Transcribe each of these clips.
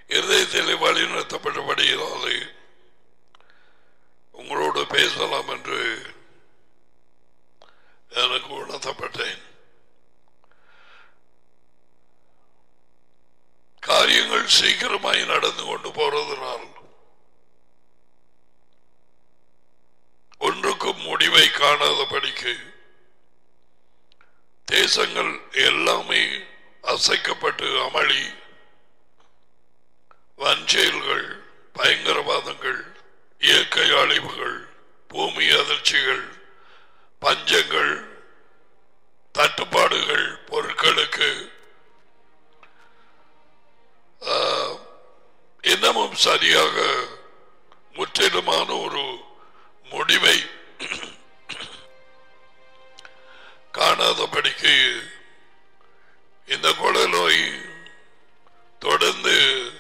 இருதயத்திலே வழிநடத்தப்பட்டபடியினாலே உங்களோடு பேசலாம் என்று எனக்கு உணர்த்தப்பட்டேன் காரியங்கள் சீக்கிரமாய் நடந்து கொண்டு போறதுனால் ஒன்றுக்கும் முடிவை காணாதபடிக்கு தேசங்கள் எல்லாமே அசைக்கப்பட்டு அமளி வஞ்செயல்கள் பயங்கரவாதங்கள் இயற்கை அழிவுகள் பூமி அதிர்ச்சிகள் பஞ்சங்கள் தட்டுப்பாடுகள் பொருட்களுக்கு ஆஹ், இன்னமும் சரியாக முற்றிலுமான ஒரு முடிவை காணாதபடிக்கு இந்த கொலை நோய் தொடர்ந்து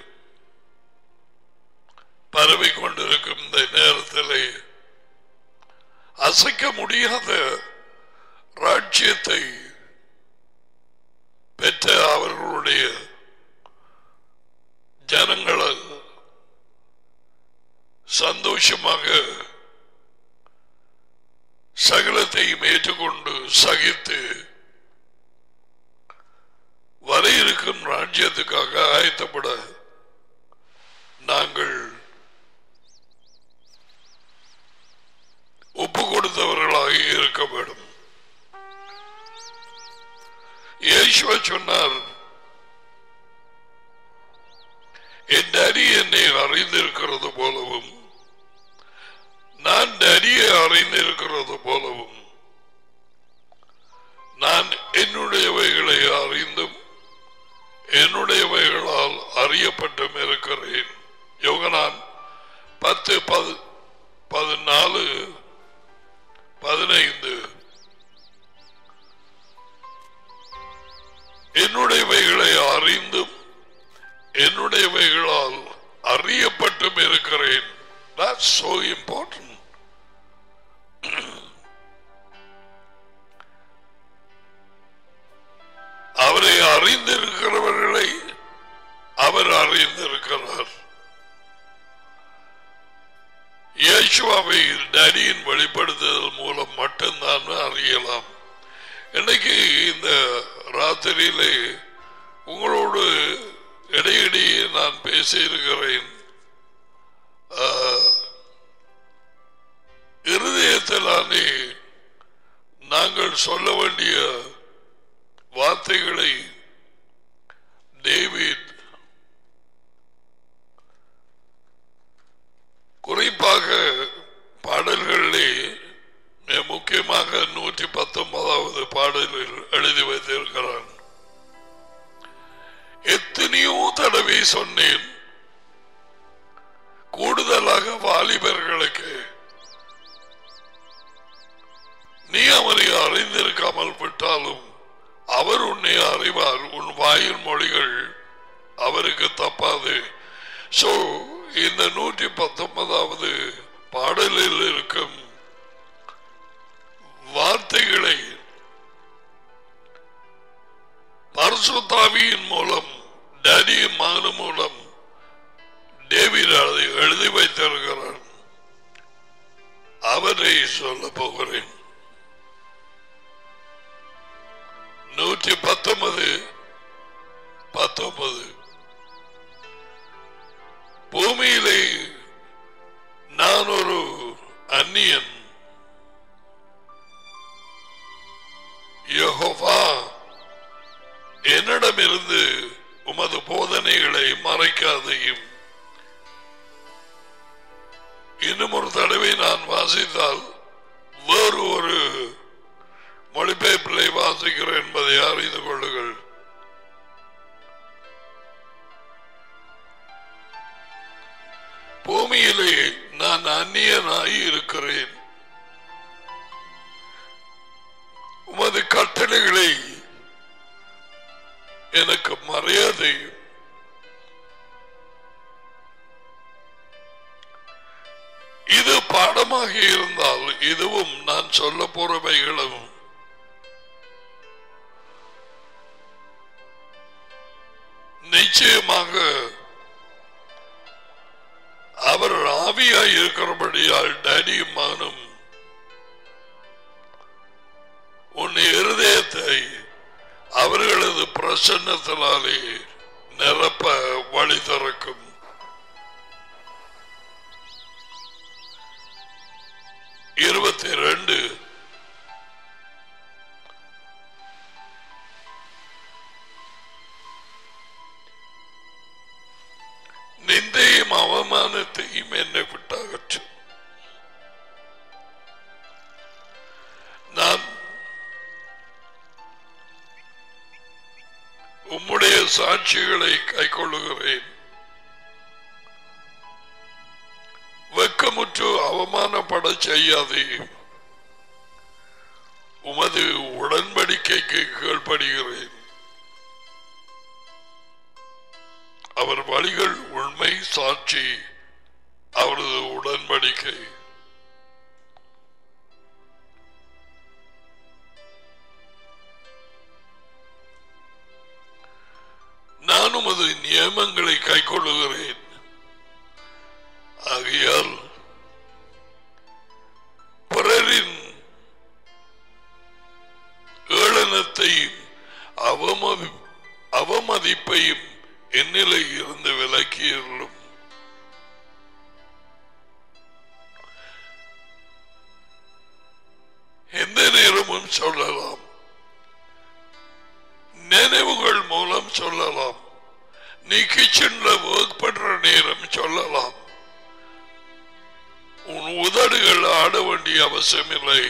பரவிக் கொண்டிருக்கும் இந்த நேரத்தில் அசைக்க முடியாத ராஜ்யத்தை பெற்ற அவர்களுடைய ஜனங்களை சந்தோஷமாக சகலத்தையும் ஏற்றுக்கொண்டு சகித்து வர இருக்கும் ராஜ்யத்துக்காக ஆயத்தப்பட நாங்கள் ஒப்பு கொடுத்தவர்களாக இருக்க வேண்டும் இயேசுவ சொன்னார் என் டேடி என்னை அறிந்திருக்கிறது போலவும் நான் டேடியை அறிந்திருக்கிறது போலவும் நான் என்னுடையவைகளை அறிந்தும் என்னுடையவைகளால் அறியப்பட்டும் இருக்கிறேன் யோகனான் பத்து பது பதினாலு பதினைந்து என்னுடையவைகளை அறிந்தும் என்னுடையவைகளால் அறியப்பட்டும் இருக்கிறேன் That's so important. அவரை அறிந்திருக்கிறவர்களை அவர் அறிந்திருக்கிறார் இயேசுவாவை டேடியின் வெளிப்படுத்துதல் மூலம் மட்டும்தான் அறியலாம் இன்னைக்கு இந்த ராத்திரியிலே உங்களோடு இடையிடையே நான் பேசியிருக்கிறேன் ஆஹ், இருதயத்திலானே நாங்கள் சொல்ல வேண்டிய வார்த்தைகளை டேவிட் குறிப்பாக பாடல்களிலே மிக முக்கியமாக நூற்றி பத்தொன்பதாவது பாடலில் எழுதி வைத்திருக்கிறான் எத்தனையோ தடவை சொன்னேன் கூடுதலாக வாலிபர்களுக்கு நீ அவரை அறிந்திருக்காமல் விட்டாலும் அவர் உன்னை அறிவார் உன் வாயின் மொழிகள் அவருக்கு தப்பாது சோ இந்த நூற்றி பத்தொன்பதாவது பாடலில் இருக்கும் வார்த்தைகளை பரிசுத்தாவியின் மூலம் டேடியின் மகன் மூலம் டேவிட் அதை எழுதி வைத்திருக்கிறார் அவரை சொல்ல போகிறேன் நூற்றி பத்தொன்பது பத்தொன்பது பூமியிலே நான் ஒரு அந்நியன் யெகோவா என்னிடமிருந்து உமது போதனைகளை மறைக்காதையும் இன்னும் ஒரு தடவை நான் வாசித்தால் வேறு ஒரு மொழிபெயர்ப்பிலை வாசிக்கிறேன் என்பதை அறிந்து கொள்ளுங்கள் பூமியிலே நான் அந்நியனாய் இருக்கிறேன் உமது கட்டளைகளை எனக்கு மரியாதை இது பாடமாக இருந்தால் இதுவும் நான் சொல்ல போறவைகளும் நிச்சயமாக அவர் ஆவியாய் இருக்கிறபடியால் டேடியும் மகனும் உன் இருதயத்தை அவர்களது பிரசன்னத்தினாலே நிரப்ப வழி திறக்கும் இருபத்தி ரெண்டு நிந்தையும் அவமானத்தையும் என்னை விட்டாகற்றும் நான் உம்முடைய சாட்சிகளை கைக்கொள்ளுகிறேன் வெக்கமுற்று அவமானப்பட செய்யாதே உமது உடன்படிக்கைக்கு கீழ்ப்படுகிறேன் அவர் வழிகள் உண்மை சாட்சி அவரது உடன்படிக்கை நானும் அது நியமங்களை கைக்கொள்ளுகிறேன் ஆகையால் பிறரின் ஏளனத்தையும் அவமதி அவமதிப்பையும் என்னிலை இருந்து விலக்கியர்களும் எந்த நேரமும் சொல்லலாம் நினைவுகள் மூலம் சொல்லலாம் நீ கிச்சன்ல ஒர்க் பண்ற நேரம் சொல்லலாம் உன் உதடுகள் ஆட வேண்டிய அவசியம் இல்லை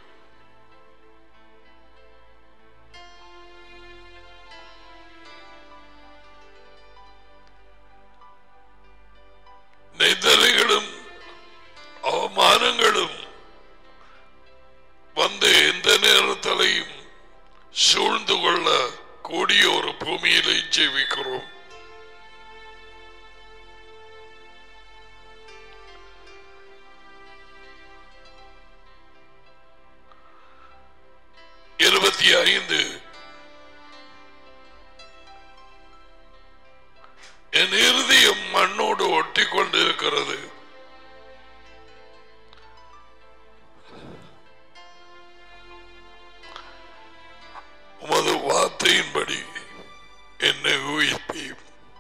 நிந்தனைகளும் அவமானங்களும் வந்து எந்த நேரத்திலையும் சூழ்ந்து கொள்ள கூடிய ஒரு பூமியிலே ஜீவிக்கிறோம் இருபத்தி ஐந்து என் இருதயம் மண்ணோடு ஒட்டி கொண்டிருக்கிறது உமது வார்த்தையின்படி என்னை உயிர்ப்பேன்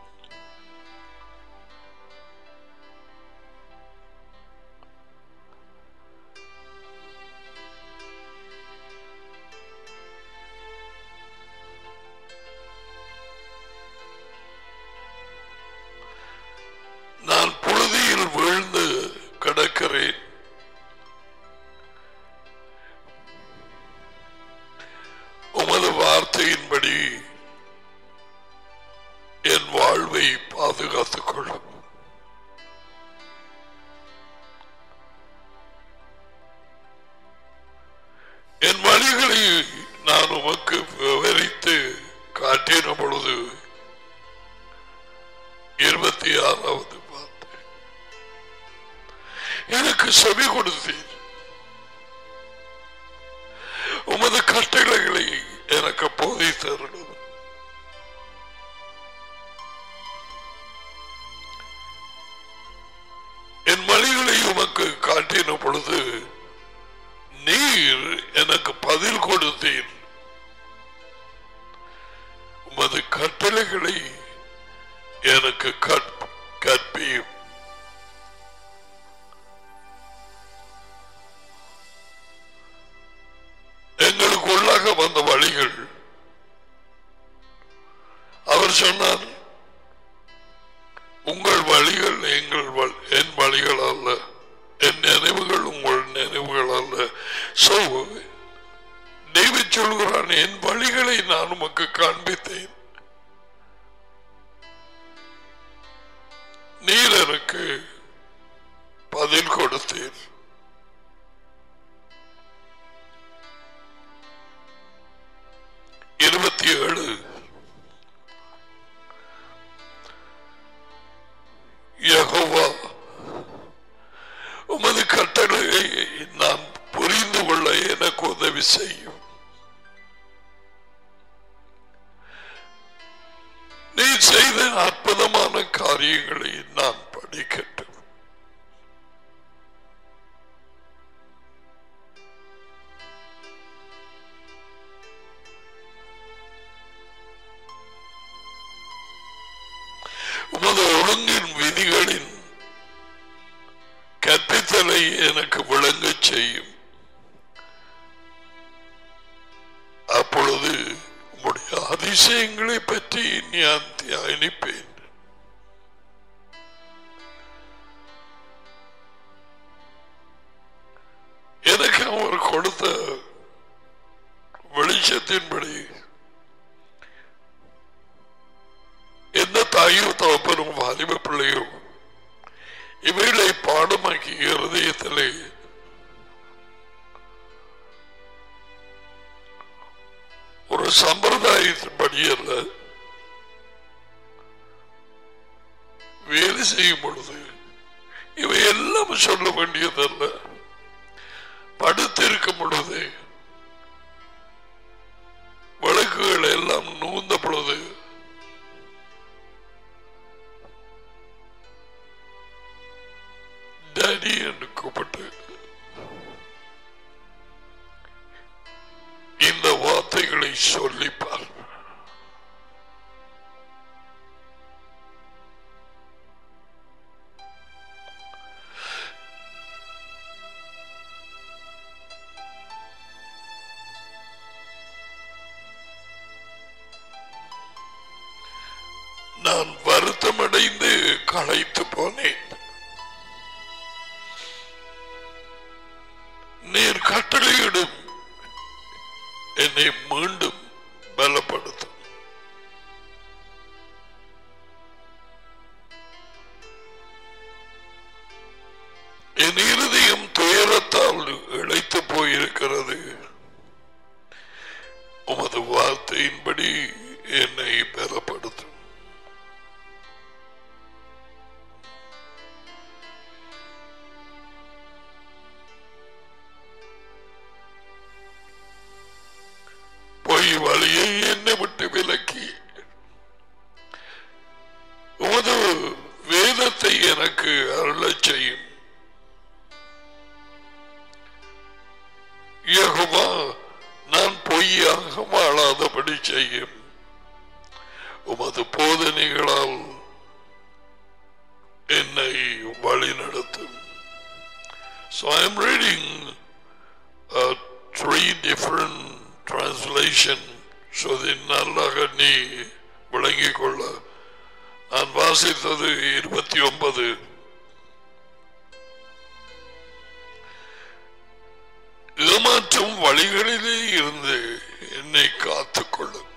நான் புழுதியில் விழுந்து கிடக்கிறேன் உமது வார்த்தையின்படி என் வாழ்வை பாதுகாத்துக் கொள்ளும் என் வழிகளை நான் உமக்கு விவரித்து காட்டின பொழுது இருபத்தி ஆறாவது வார்த்தை எனக்கு செவி கொடுத்தீர் உமது கட்டளைகளை எனக்கு போதை தரணும் என் வழிகளை உமக்கு காட்டின பொழுது நீர் எனக்கு பதில் கொடுத்தீர் உமது கட்டளைகளை எனக்கு கற்- கற்பியும் எங்களுக்கு உள்ளாக வந்த வழிகள் அவர் சொன்னார் உங்கள் வழிகள் எங்கள் வ- என் வழிகள் அல்ல என் நினைவுகள் உங்கள் நினைவுகள் அல்ல சோ டேவிட் சொல்கிறான் என் வழிகளை நான் உமக்கு காண்பித்தேன் நீர் எனக்கு பதில் கொடுத்தீர் இருபத்தி ஏழு யெகோவா உமது கட்டளையை நான் புரிந்து கொள்ள எனக்கு உதவி செய்யும் நீ செய்த அற்புதமான காரியங்களை நான் படிக்கட்டும் உமது ஒழுங்கின் விதிகளின் கற்பித்தலை எனக்கு விளங்கச் செய்யும் அப்பொழுது உம்முடைய அதிசயங்களை பற்றி நான் தியானிப்பேன் எனக்கு அவர் கொடுத்த வெளிச்சத்தின்படி எந்த தாயோ தகப்பனும் வாலிப பிள்ளையோ இவைகளை பாடமாக்கி இருதயத்திலே ஒரு சம்பிரதாயத்தின்படி அல்ல வேலை செய்யும் பொழுது இவை எல்லாம் சொல்ல வேண்டியதல்ல படுத்திருக்கும் பொழுது வழக்குகள் எல்லாம் நூந்த பொழுது டேடி என்று கூப்பிட்டு இந்த வார்த்தைகளை சொல்லிப்பார் நான் வருத்தமடைந்து களைத்து போனேன் நீர் கட்டளையிடும் என்னை மீண்டும் பலப்படுத்தும் என் இருதயம் துயரத்தால் இழைத்து போயிருக்கிறது உமது வார்த்தையின்படி என்னை பலப்படுத்தும் பொய் வழியை என்னை விட்டு விலக்கி உமது வேதத்தை எனக்கு அருளச் செய்யும் யெகோவா நான் பொய்யாக வாழாதபடி செய்யும் உமது போதனைகளால் என்னை வழிநடத்தும் So I am reading uh, three different translation so that நல்லாக நீ விளங்கிக் கொள்ள நான் வாசித்தது இருபத்தி ஒன்பது ஏமாற்றும் வழிகளிலே இருந்து என்னை காத்துக்கொள்ளும்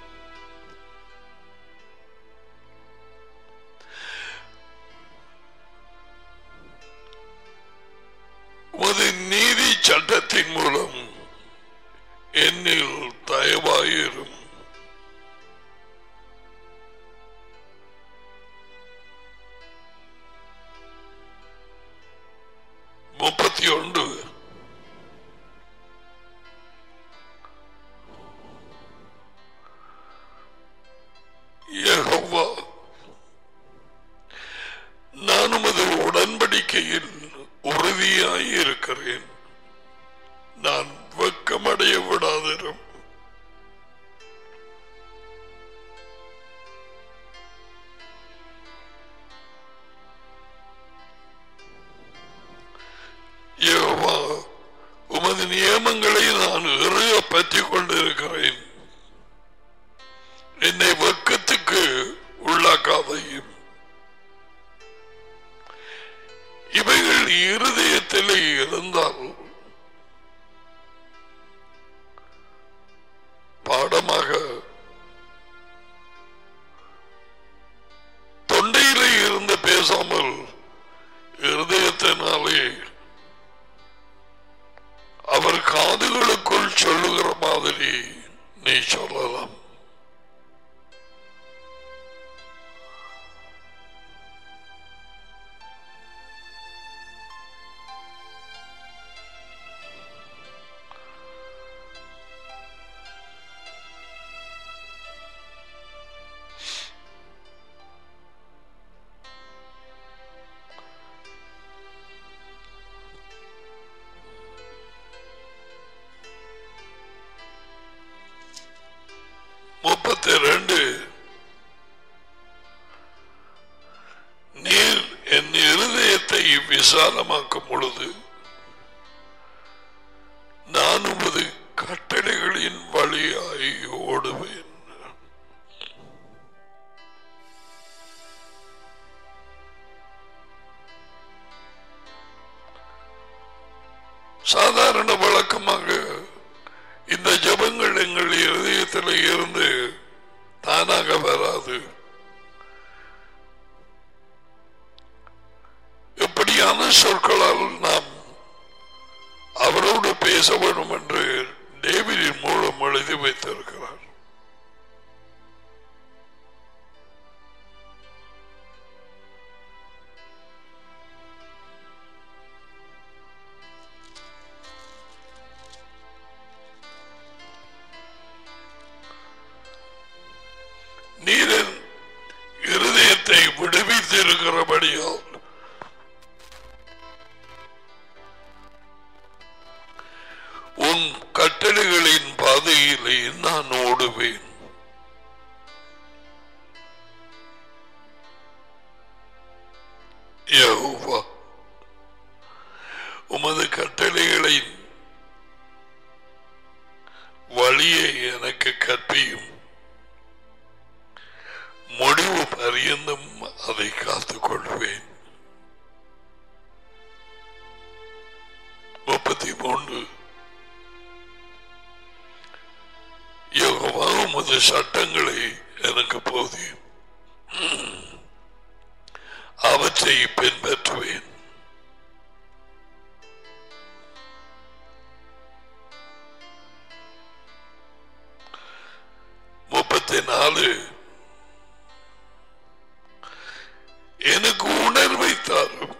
உமது நீதி சட்டத்தின் மூலம் என்னில் தயவாயிரும் முப்பத்தி ஒன்று யெகோவா நான் உமது உடன்படிக்கையில் உறுதியாய் இருக்கிறேன் நான் வெக்கமடைய விடாதிரும் யெகோவா உமது நியமங்களை நான் இறுக பற்றிக் கொண்டிருக்கிறேன் என்னை வெக்கத்துக்கு உள்ளாக்காதையும் இவைகள் இருதயத்திலே இருந்தால் பாடமாக தொண்டையிலே இருந்து பேசாமல் இருதயத்தினாலே அவர் காதுகளுக்குள் சொல்லுகிற மாதிரி நீ சொல்லலாம் என் இருதயத்தை விசாலமாக்கும் பொழுது நான் உமது கட்டளைகளின் வழியாய் ஓடுவேன் சாதாரண வழக்கமாக இந்த ஜபங்கள் எங்கள் இருதயத்தில் இருந்து தானாக வராது எப்படியான சொற்களால் நாம் அவரோடு பேச வேண்டும் என்று டேவிடின் மூலம் எழுதி வைத்திருக்கிறார் நீரின் இருதயத்தை விடுவித்திருக்கிறபடியால் உன் கட்டளைகளின் பாதையிலே நான் ஓடுவேன் யெகோவா உமது கட்டளைகளின் வழியை எனக்கு கற்பியும் முடிவு பரியந்தம் அதை காத்துக் கொள்வேன் முப்பத்தி மூன்று யோகமா உமது சட்டங்களை எனக்கு போதியும் அவற்றை பின்பற்றுவேன் முப்பத்தி நாலு எனக்கு உணர்வை தாரும்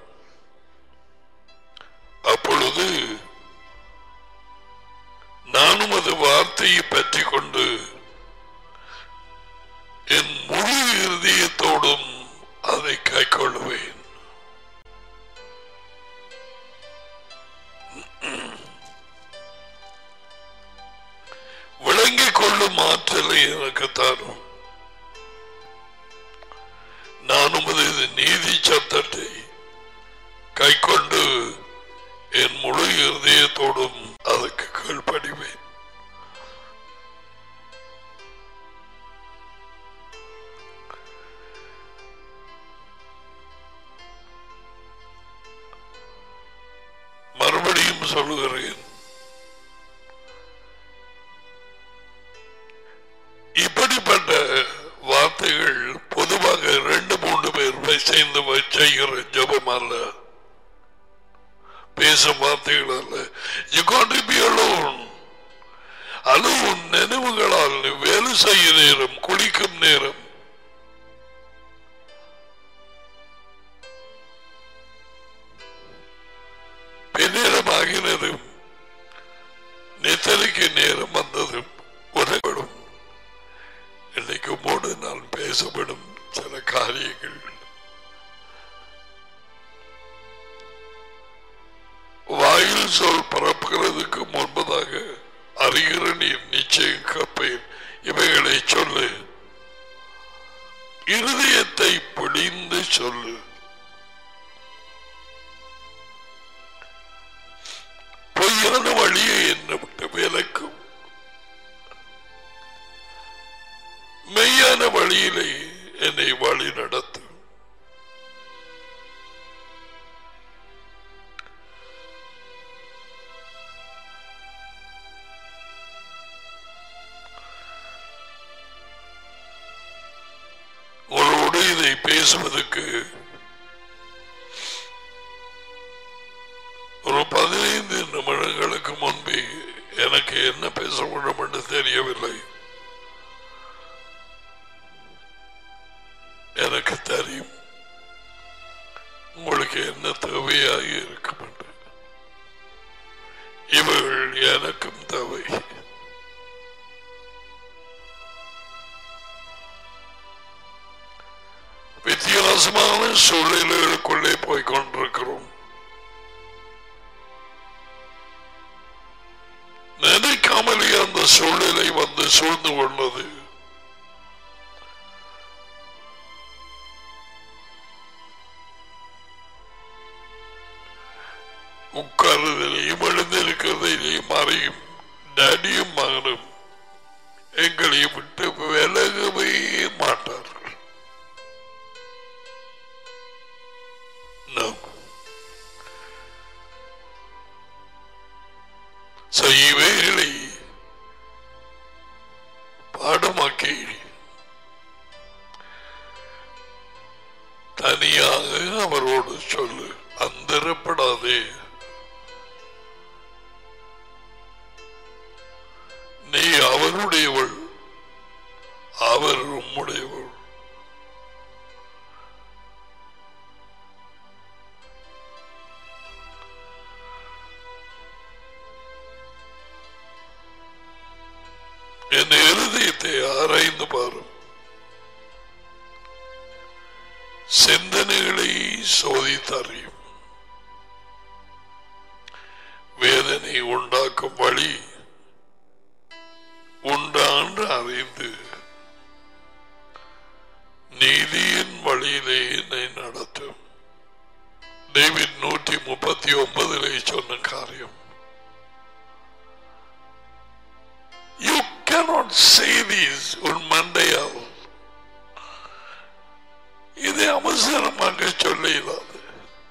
அப்பொழுது நானும் அது வார்த்தையை பற்றி கொண்டு என் முழு இருதயத்தோடும் அதை கைக்கொள்வேன் விளங்கிக் கொள்ளும் ஆற்றலை எனக்கு தாரும் நான் உமது நீதி சத்தத்தை கைக்கொண்டு என் முழு இருதயத்தோடும் அதுக்கு கீழ்ப்படிவேன் மறுபடியும் சொல்லுகிறேன் இப்படிப்பட்ட வார்த்தைகள் பொதுவாக ரெண்டு மூன்று பேர் சேர்ந்து செய்கிற ஜபம் அல்ல பேசும் வார்த்தைகள் அல்ல யூ காண்ட் பி அலோன் அது உன் நினைவுகளால் நீ வேலை செய்ய நேரம் குளிக்கும் நேரம் பின்னேரம் ஆகினதும் நித்தலைக்கு நேரம் வந்ததும் உரைப்படும் இன்னைக்கு மூணு நாள் பேசப்படும் சில காரியங்கள் வாயில் சொல் பரப்புகிறதுக்கு முன்பதாக அறிகிற நீர் நிச்சயம் கப்பேன் இவைகளை சொல்லு இருதயத்தை பிடிந்து சொல்லு பொய்யான வழியை என்ன விட்டு விலக்கும் மெய்யான வழியிலே என்னை வழி நடத்தும் உங்களோடு இதை பேசுவதற்கு ஒரு பதினைந்து நிமிடங்களுக்கு முன்பே எனக்கு என்ன பேச வேண்டும் என்று தெரியவில்லை எனக்கு தெரியும் உங்களுக்கு என்ன தேவையாக இருக்கும் என்று இவர்கள் எனக்கும் தேவை வித்தியாசமான சூழ்நிலைகளுக்குள்ளே போய் கொண்டிருக்கிறோம் நினைக்காமலே அந்த சூழ்நிலை வந்து சூழ்ந்து கொண்டது உட்கார்றதிலையும் எழுந்திருக்கிறதிலையும் மறையும் டேடியும் மகனும் எங்களை விட்டு விலகவே மாட்டார்கள் No. So, இவைகளை பாடமாக்கி தனியாக அவரோடு சொல்லு அந்தரப்படாதே நீ அவருடையவள் அவர் உம்முடையவள் என் இருதயத்தை ஆராய்ந்து பாரும் சிந்தனைகளை சோதித்தறியும் வேதனை உண்டாக்கும் வழி உண்டாண்டு அறிந்து நீதியின் வழியிலே என்னை நடத்தும் டேவிட் நூற்றி முப்பத்தி ஒன்பதிலே சொன்ன காரியம் யூ cannot say these உன் மண்டையால் இதை அவசரமாக சொல்ல இயலாது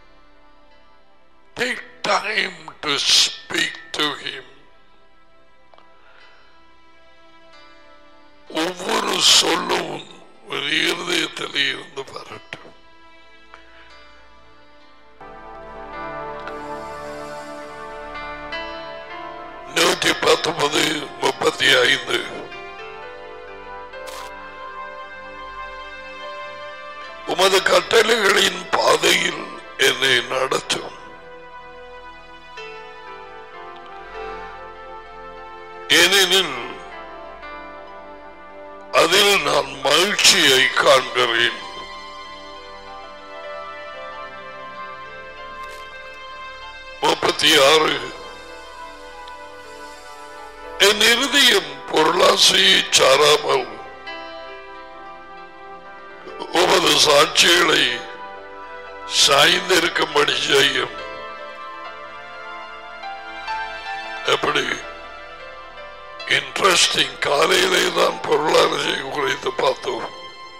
take time to speak to him ஒவ்வொரு சொல்லும் ஒரு இருதயத்தில் இருந்து வரட்டும் நூற்றி பத்தொன்பது முப்பத்தி ஐந்து உமது கட்டளைகளின் பாதையில் என்னை நடத்தும் ஏனெனில் அதில் நான் மகிழ்ச்சியை காண்கிறேன் முப்பத்தி ஆறு என் இருதயம் பொருளாசையை சாராமல் உமது சாட்சிகளை சாய்ந்திருக்கும்படி செய்யும் எப்படி இன்ட்ரெஸ்டிங் காலையிலே தான் பொருளாதார குறித்து பார்த்தோம்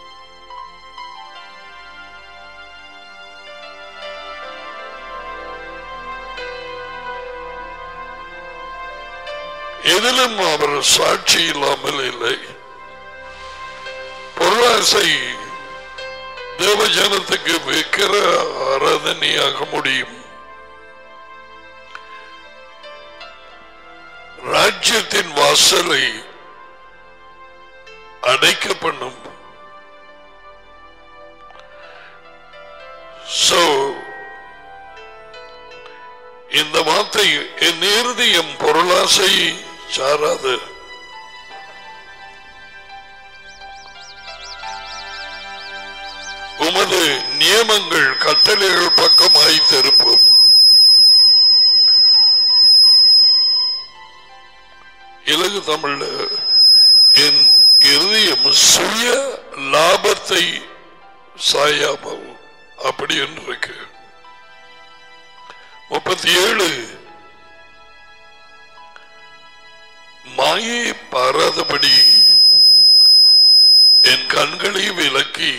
எதிலும் அவர் சாட்சி இல்லாமல் இல்லை பொருளாசை தேவஜனத்துக்கு விக்கிர ஆராதனையாக முடியும் ராஜ்யத்தின் வாசலை அடைக்க பண்ணும் So, இந்த வார்த்தை என் இருதயம் பொருளாசை சாராது உமது நியமங்கள் கட்டளைகள் பக்கமாய் திருப்பும் இலகு தமிழ்ல என் இருதயம் சுய லாபத்தை சாயாமல் அப்படி என்று இருக்கு முப்பத்தி ஏழு மாயை பாராதபடி என் கண்களை விலக்கி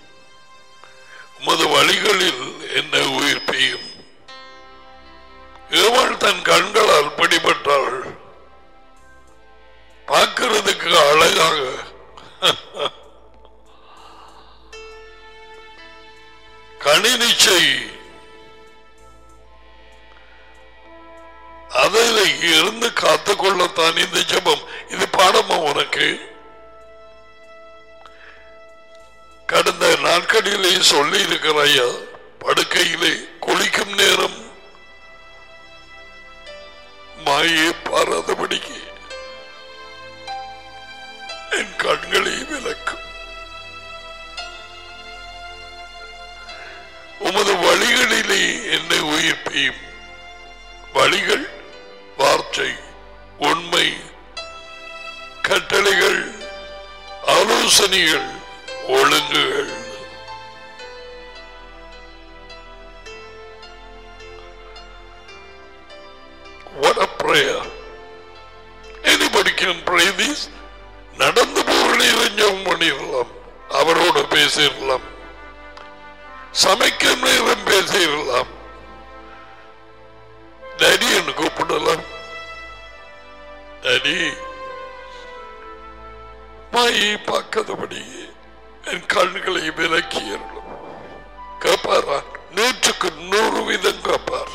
உமது வழிகளில் என்னை உயிர்ப்பியும் இவள் தன் கண்களால் பிடிபட்டாள் பார்க்கிறதுக்கு அழகாக கணினிச்சை அதில் இருந்து காத்துக்கொள்ளத்தான் இந்த ஜெபம் இது பாடமா உனக்கு கடந்த நாட்களிலே சொல்லி இருக்கிறாயா படுக்கையிலே குளிக்கும் நேரம் மாயை பாராதபடிக்கு என் கண்களை விளக்கும் உமது வழிகளிலே என்னை உயிர்ப்பியும் வழிகள் வார்த்தை உண்மை கட்டளைகள் ஆலோசனைகள் ஒழுங்குகள் prayer. Anybody can pray this. நடந்து போகிற ஜெபம் பண்ணிடலாம் அவரோட பேசிடலாம் சமைக்கும் நேரம் பேசிடலாம் டேடி என்று கூப்பிடலாம் டேடி மாயை பார்க்காதபடி என் கண்களை விலக்கியறணும் கேட்பாரா நூற்றுக்கு நூறு வீதம் கேட்பார்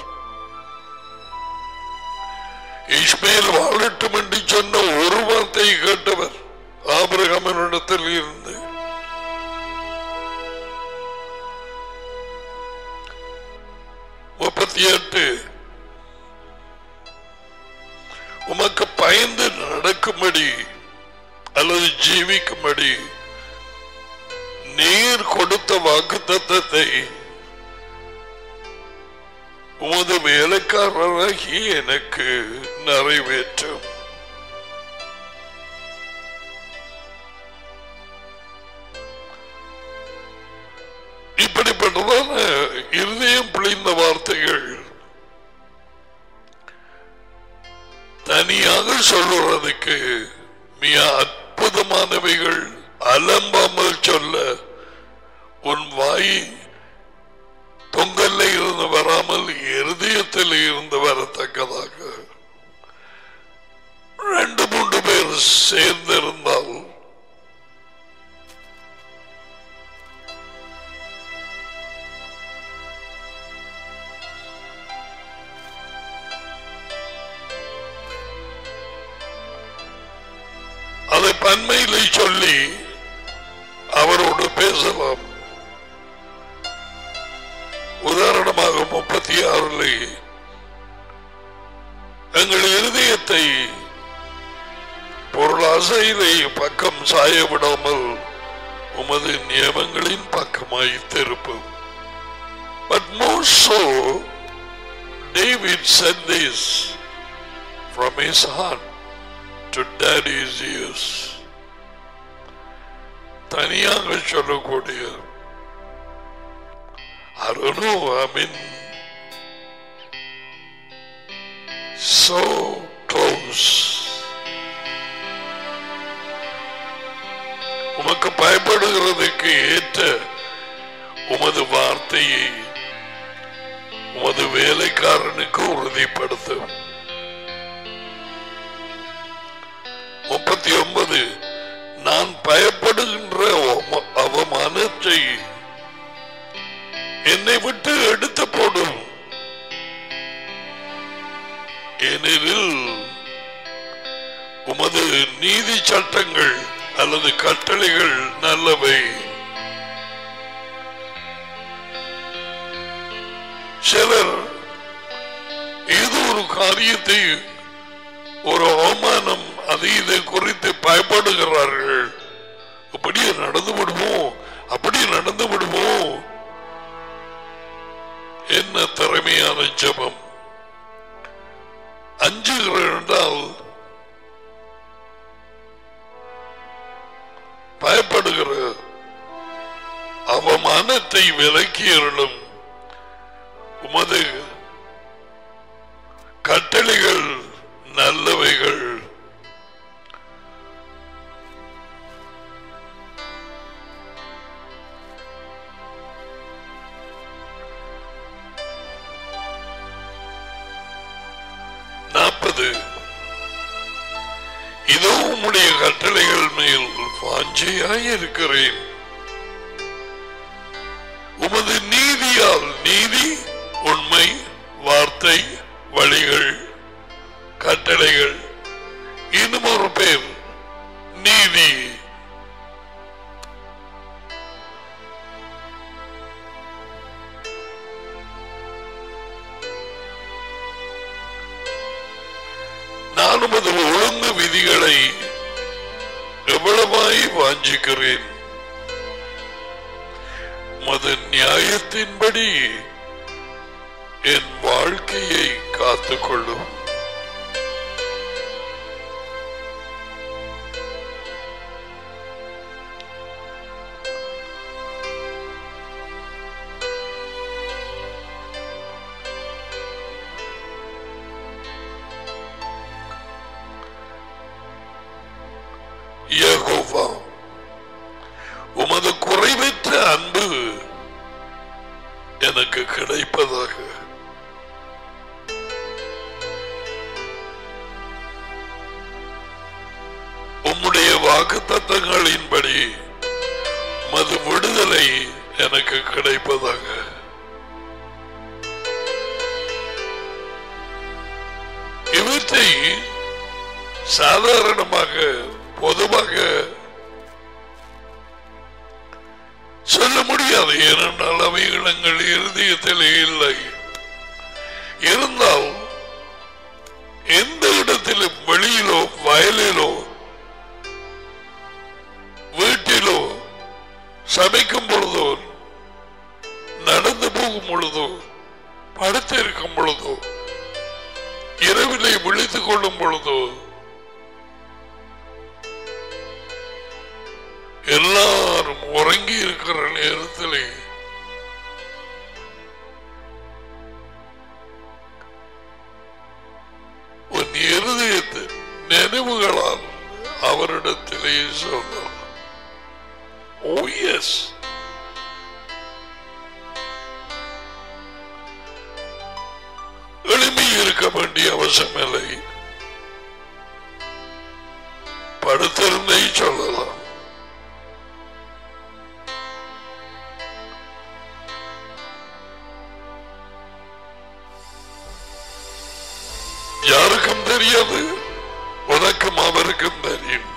இஸ்மேல் வாழட்டும் என்று சொன்ன ஒரு வார்த்தை கேட்டவர் ஆபிரகமனிடத்தில் இருந்து முப்பத்தி எட்டு உமக்கு பயந்து நடக்கும்படி அல்லது ஜீவிக்கும்படி நீர் கொடுத்த வாக்கு தத்தத்தை உமது வேலைக்காரராகி எனக்கு நிறைவேற்றும் இப்படிப்பட்டதான இருதயம் பிழிந்த வார்த்தைகள் தனியாக சொல்லுறதுக்கு மிக அற்புதமானவைகள் அலம்பாமல் சொல்ல உன் வாய் தொங்கல்ல இருந்து வராமல் இருதயத்தில் இருந்து வரத்தக்கதாக ரெண்டு மூன்று பேர் சேர்ந்திருந்தால் அதை பன்மையிலே சொல்லி அவரோடு பேசலாம் உதாரணமாக முப்பத்தி ஆறில் எங்கள் இருதயத்தை பொருளாசையிலே பக்கம் சாய விடாமல் உமது நியமங்களின் பக்கமாய் திருப்பும் But more so, David said this from his heart to daddy's ears. தனியாக சொல்லக்கூடிய I don't know, I mean, so close. உமக்கு பயப்படுகிறதுக்கு ஏற்ற உமது வார்த்தையை உமது வேலைக்காரனுக்கு உறுதிப்படுத்தும் முப்பத்தி ஒன்பது நான் பயப்படுகின்ற அவம- அவமானத்தை என்னை விட்டு எடுத்து போடும் ஏனெனில் உமது நீதி சட்டங்கள் அல்லது கட்டளைகள் நல்லவை சிலர் ஏதோ ஒரு காரியத்தை ஒரு அவமானம் அது இதை குறித்து பயப்படுகிறார்கள் அப்படியே நடந்து விடுவோம் அப்படியே நடந்து விடுவோம் என்ன திறமையான ஜெபம் அஞ்சுகிறேன் என்றால் பயப்படுகிற அவமானத்தை விலக்கியருளும் உமது கட்டளைகள் நல்லவைகள் நாற்பது இதோ உம்முடைய கட்டளைகள் மேல் வாஞ்சையாய் இருக்கிறேன் உமது நீதியால் நீதி உண்மை வார்த்தை வழிகள் கட்டளைகள் இன்னும் ஒரு பேர் நீதி நான் உமது ஒழுங்கு விதிகளை எவ்வளவாய் வாஞ்சிக்கிறேன் உமது நியாயத்தின்படி என் வாழ்க்கையை காத்துக்கொள்ளும் எனக்கு கிடைப்பதாக உம்முடைய வாக்கு தத்தங்களின்படி மது விடுதலை எனக்கு கிடைப்பதாக இவற்றை சாதாரணமாக பொதுவாக சொல்ல முடியாது ஏனென்றால் அவைகள் எங்கள் இருதயத்திலே இல்லை இருந்தால் எந்த இடத்திலும் வெளியிலோ வயலிலோ வீட்டிலோ சமைக்கும் பொழுதோ நடந்து போகும் பொழுதோ படுத்திருக்கும் பொழுதோ இரவிலே விழித்துக் கொள்ளும் பொழுதோ எல்லாரும் உறங்கி இருக்கிற நேரத்திலே உன் இருதயத்து நினைவுகளால் அவரிடத்திலே சொன்னார் ஓ எஸ் எளிமை இருக்க வேண்டிய அவசியமில்லை படுத்திருந்தே சொல்லலாம் யாருக்கும் தெரியாது உனக்கும் அவருக்கும் தெரியும்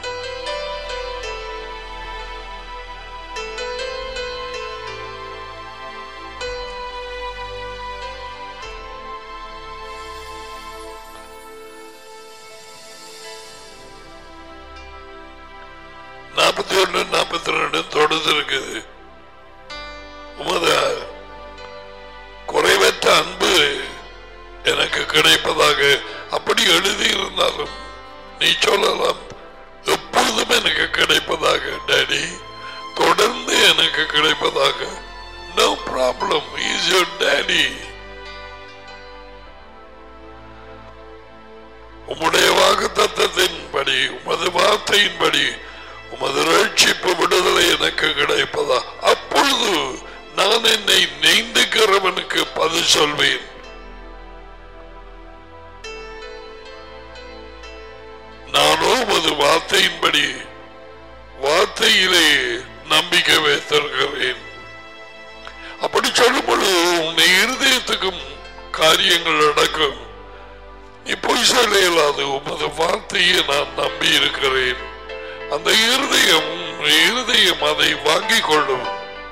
நாற்பத்தி ஒன்று நாற்பத்தி ரெண்டு தொடர்ந்து இருக்குது உமது குறைவற்ற அன்பு எனக்கு கிடைப்பதாக அப்படி எழுதியிருந்தாலும் நீ சொல்லலாம் எப்பொழுதும் எனக்கு கிடைப்பதாக டேடி தொடர்ந்து எனக்கு கிடைப்பதாக no problem is your daddy உம்முடைய வாக்கு தத்தத்தின்படி உமது வார்த்தையின்படி உமது ரட்சிப்பு விடுதலை எனக்கு கிடைப்பதா அப்பொழுது நான் என்னை நெய்ந்துக்கிறவனுக்கு பதில் சொல்வேன் நானோ உமது வார்த்தையின்படி வார்த்தையிலே நம்பிக்கை வைத்திருக்கிறேன் அப்படி சொல்லும் பொழுது உன்னை இருதயத்துக்கும் காரியங்கள் நடக்கும் நீ பொய் சொல்ல இயலாது உமது வார்த்தையை நான் நம்பி இருக்கிறேன் அந்த இருதயம் இருதயம் அதை வாங்கிக் கொள்ளும்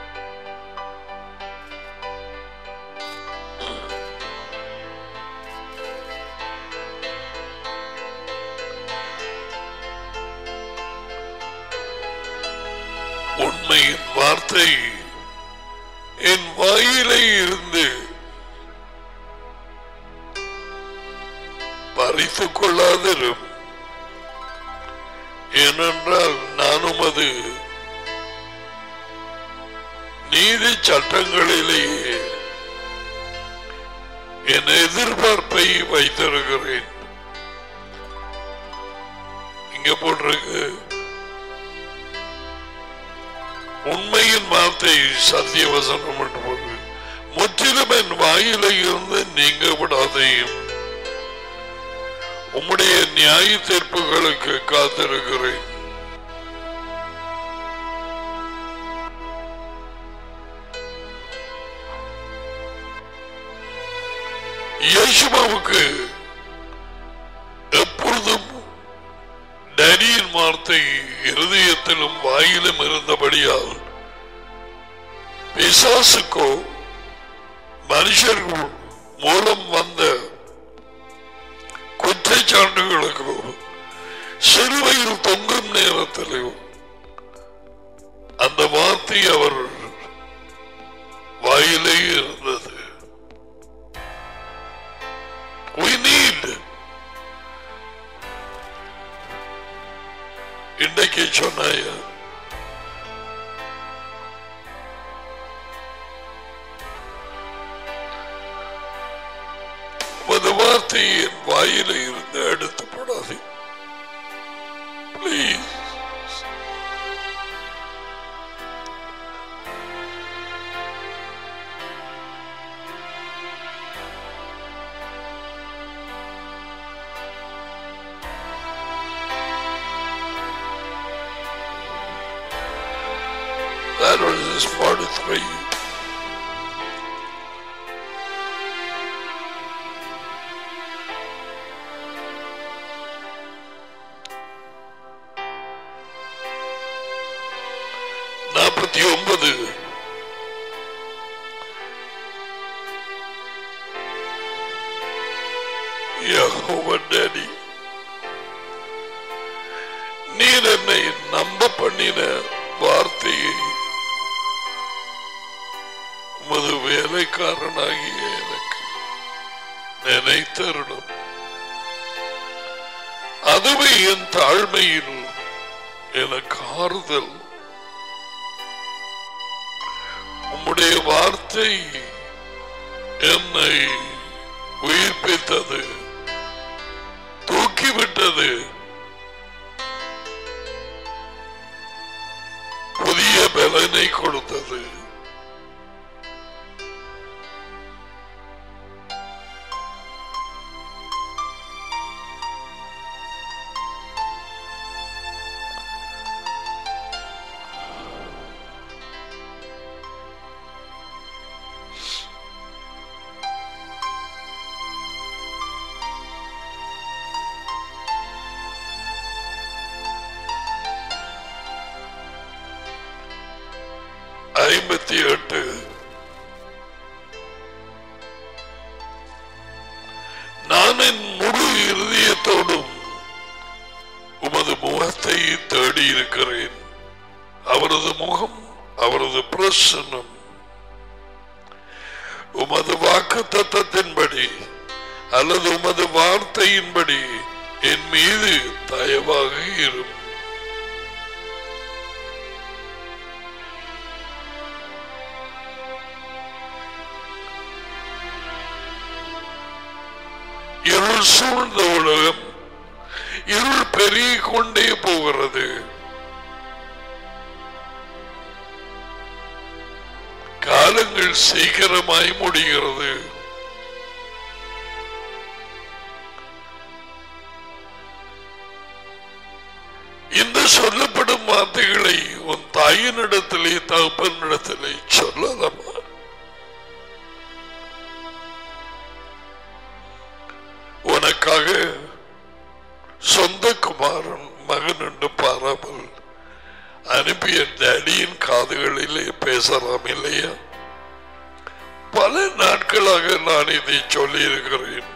உண்மையின் வார்த்தை என் வாயிலே இருந்து பறித்துக் கொள்ளாதிரும் ஏனென்றால் நானும் அது நீதி சட்டங்களிலேயே என் எதிர்பார்ப்பை வைத்திருக்கிறேன் இங்க போட்டிருக்கு உண்மையின் வார்த்தை சத்தியவசனம் என்று போட்டு முற்றிலும் என் வாயில இருந்து நீங்க விடாதையும் உம்முடைய நியாய தீர்ப்புகளுக்கு காத்திருக்கிறேன் இயேசுவாவுக்கு எப்பொழுதும் டேனியின் வார்த்தை இருதயத்திலும் வாயிலும் இருந்தபடியால் பிசாசுக்கோ மனுஷர்கள் மூலம் வந்த குற்றச்சாட்டுகளுக்கோ சிறுவையில் தொங்கும் நேரத்திலும் அந்த வார்த்தை அவர் வாயிலே இருந்தது We need இன்றைக்கு சொன்னாய உமது வார்த்தை என் வாயில இருந்து எடுத்து போடாது Please. verse 43. நாற்பத்தி ஒன்பது யெகோவா டேடி நீர் என்னை நம்ப பண்ணின வார்த்தையை உமது வேலைக்காரனாகிய எனக்கு நினைத்தருளும் அதுவே என் தாழ்மையில் எனக்கு ஆறுதல் உம்முடைய வார்த்தை என்னை உயிர்ப்பித்தது தூக்கிவிட்டது புதிய பலனை கொடுத்தது ஐம்பத்தி எட்டு நான் என் முழு இருதயத்தோடும் உமது முகத்தை தேடி இருக்கிறேன் அவரது முகம் அவரது பிரசன்னம் உமது வாக்கு தத்தத்தின்படி அல்லது உமது வார்த்தையின்படி என் மீது தயவாக இருக்கும் இருள் சூழ்ந்த உலகம் இருள் பெருகிக் கொண்டே போகிறது காலங்கள் சீக்கிரமாய் முடிகிறது இந்த சொல்லப்படும் வார்த்தைகளை உன் தாயினிடத்திலே தகப்பனிடத்திலே சொல்லலாமா உனக்காக சொந்த குமாரன் மகன் என்று பாராமல் அனுப்பிய டேடியின் காதுகளிலே பேசலாம் இல்லையா பல நாட்களாக நான் இதை சொல்லி இருக்கிறேன்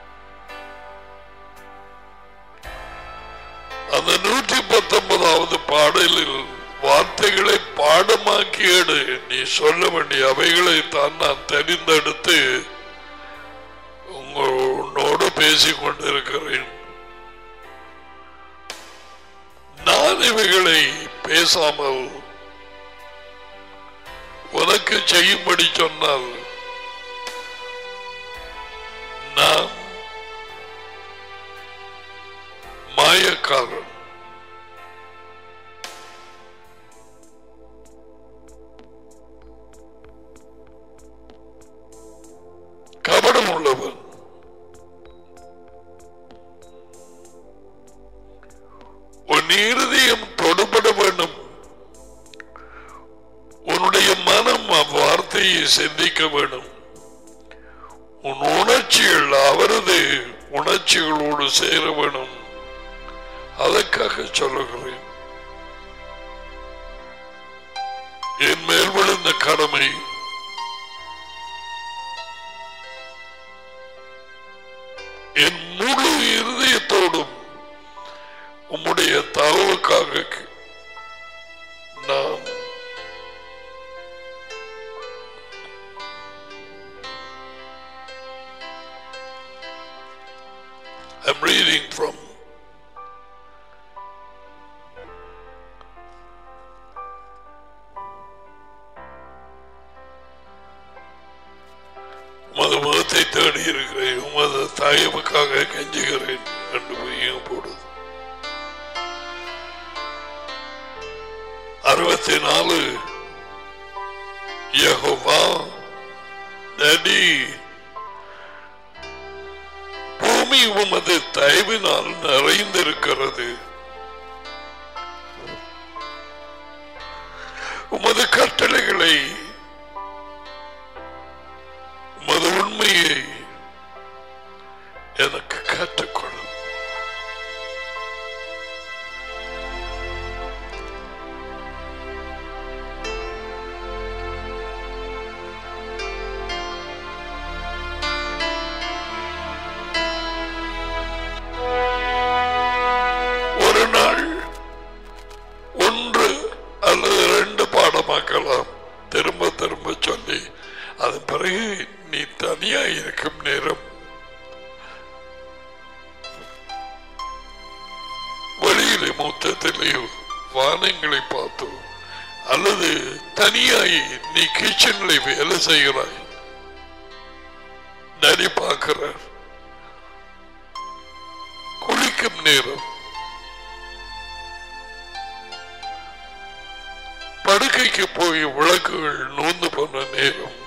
அந்த நூற்றி பத்தொன்பதாவது பாடலில் வார்த்தைகளை பாடமாக்கி எடு நீ சொல்ல வேண்டிய அவைகளை தான் நான் தெரிந்தெடுத்து உங்களோடு பேசிக் கொண்டிருக்கிறேன் நான் இவைகளை பேசாமல் உனக்கு செய்யும்படி சொன்னால் நான் மாயக்காரன் கபடம் உள்ளவன் உன் இருதயம் தொடுபட வேண்டும் உன்னுடைய மனம் அவ்வார்த்தையை சிந்திக்க வேண்டும் உன் உணர்ச்சிகள் அவரது உணர்ச்சிகளோடு சேர வேணும் அதற்காக சொல்லுகிறேன் என் மேல் விழுந்த கடமை என் முழு இருதயத்தோடும் உம்முடைய தகவுக்காக நான் I'm reading from உமது முகத்தை தேடி இருக்கிறேன் உமது தயவுக்காக கெஞ்சுகிறேன் என்று பொய்யும் போடுது அறுபத்தி நாலு யெகோவா டடி பூமி உமது தயவினால் நிறைந்திருக்கிறது உமது கட்டளைகளை உமது உண்மையை எனக்கு கற்றுக்கொடும் ஒரு நாள் ஒன்று அல்லது ரெண்டு பாடமாக்கலாம் திரும்ப திரும்ப சொல்லி அதன் பிறகு நீ தனியா இருக்கும் நேரம் வெளியிலே மொத்தத்திலேயோ வானங்களை பார்த்தோ அல்லது தனியாய் நீ கிச்சன்ல வேலை செய்கிறாய் நடி பார்க்கிறார் குளிக்கும் நேரம் படுக்கைக்கு போய் விளக்குகள் நூந்து போன நேரம்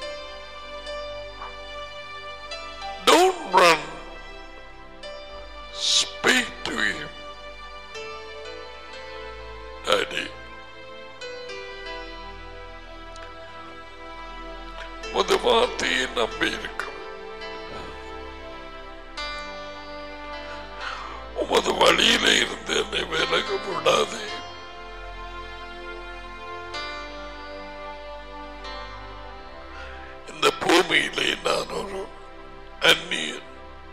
don't run speak to him daddy உமது வார்த்தையை நம்பி இருக்கும் உமது வழியில இருந்து என்னை விலக விடாதே இந்த பூமியிலே நான் ஒரு அந்நியன்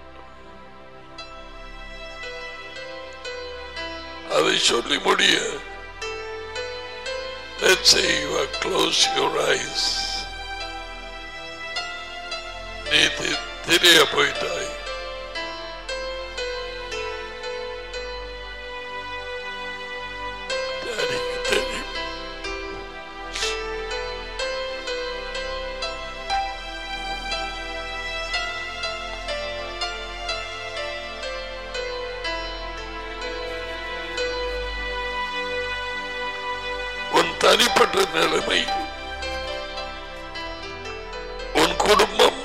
அதை சொல்லி முடிய Let's say you are close your eyes. நீ தி- தெரிய போயிட்டாய் டாடிக்கு தெரியும் உன் தனிப்பட்ட நிலைமை உன் குடும்பம்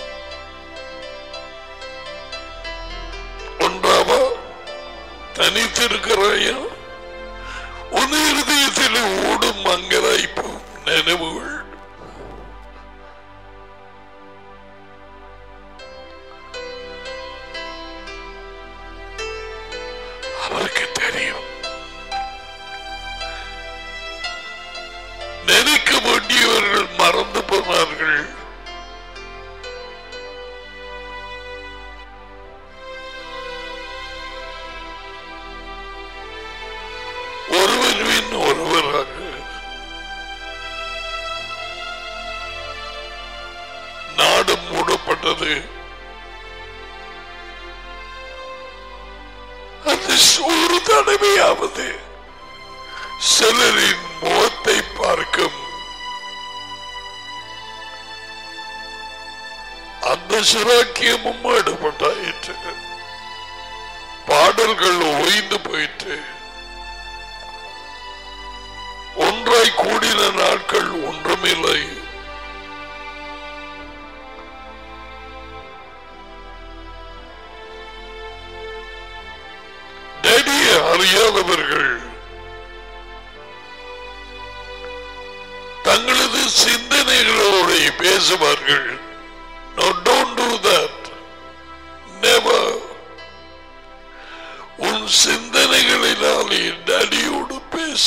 ஒன்றாவா தனித்திருக்கிறாயா உன் இருதயத்தில் ஓடும் மங்கலாய்ப்பு நினைவுகள் அவருக்கு தெரியும் நினைக்க வேண்டியவர்கள் மறந்து போனார்கள் ஒருவர் பின் ஒருவராக நாடு மூடப்பட்டது அது ஒரு தடவையாவது சிலரின் முகத்தை பார்க்கும் அந்த சிராக்கியமும் எடுபட்டாயிற்று பாடல்கள் ஓய்ந்து போயிற்று ஒன்றாய் கூடின நாட்கள் ஒன்றுமில்லை டேடியை அறியாதவர்கள் தங்களது சிந்தனைகளோடு பேசுவார்கள் No, don't do that. Never. உன் சிந்தனைகளினாலே டடியோடு பேசு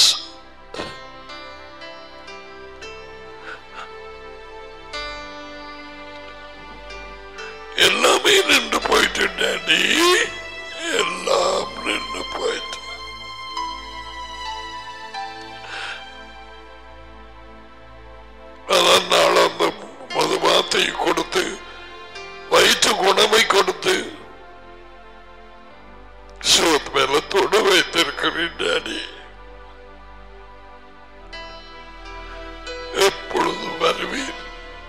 எல்லாமே நின்று போயிட்டு டாடி எல்லாம் நின்று போயிட்டு அதனால் அந்த மதுபாத்தை கொடுத்து வயிற்று குணமை கொடுத்து சிவத் மேலத்தோடு வைத்திருக்கிறேன் டாடி எப்பொழுது வருவீர்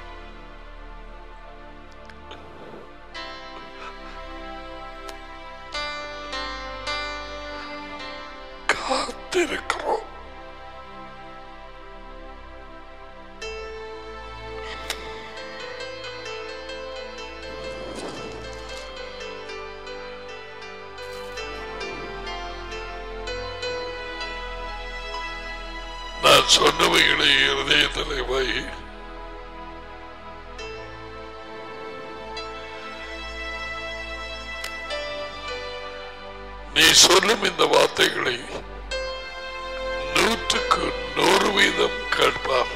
காத்திருக்கிறோம் நான் சொன்னவைகளை இருதயத்தில் வை நீ சொல்லும் இந்த வார்த்தைகளை நூற்றுக்கு நூறு வீதம் கேட்பார்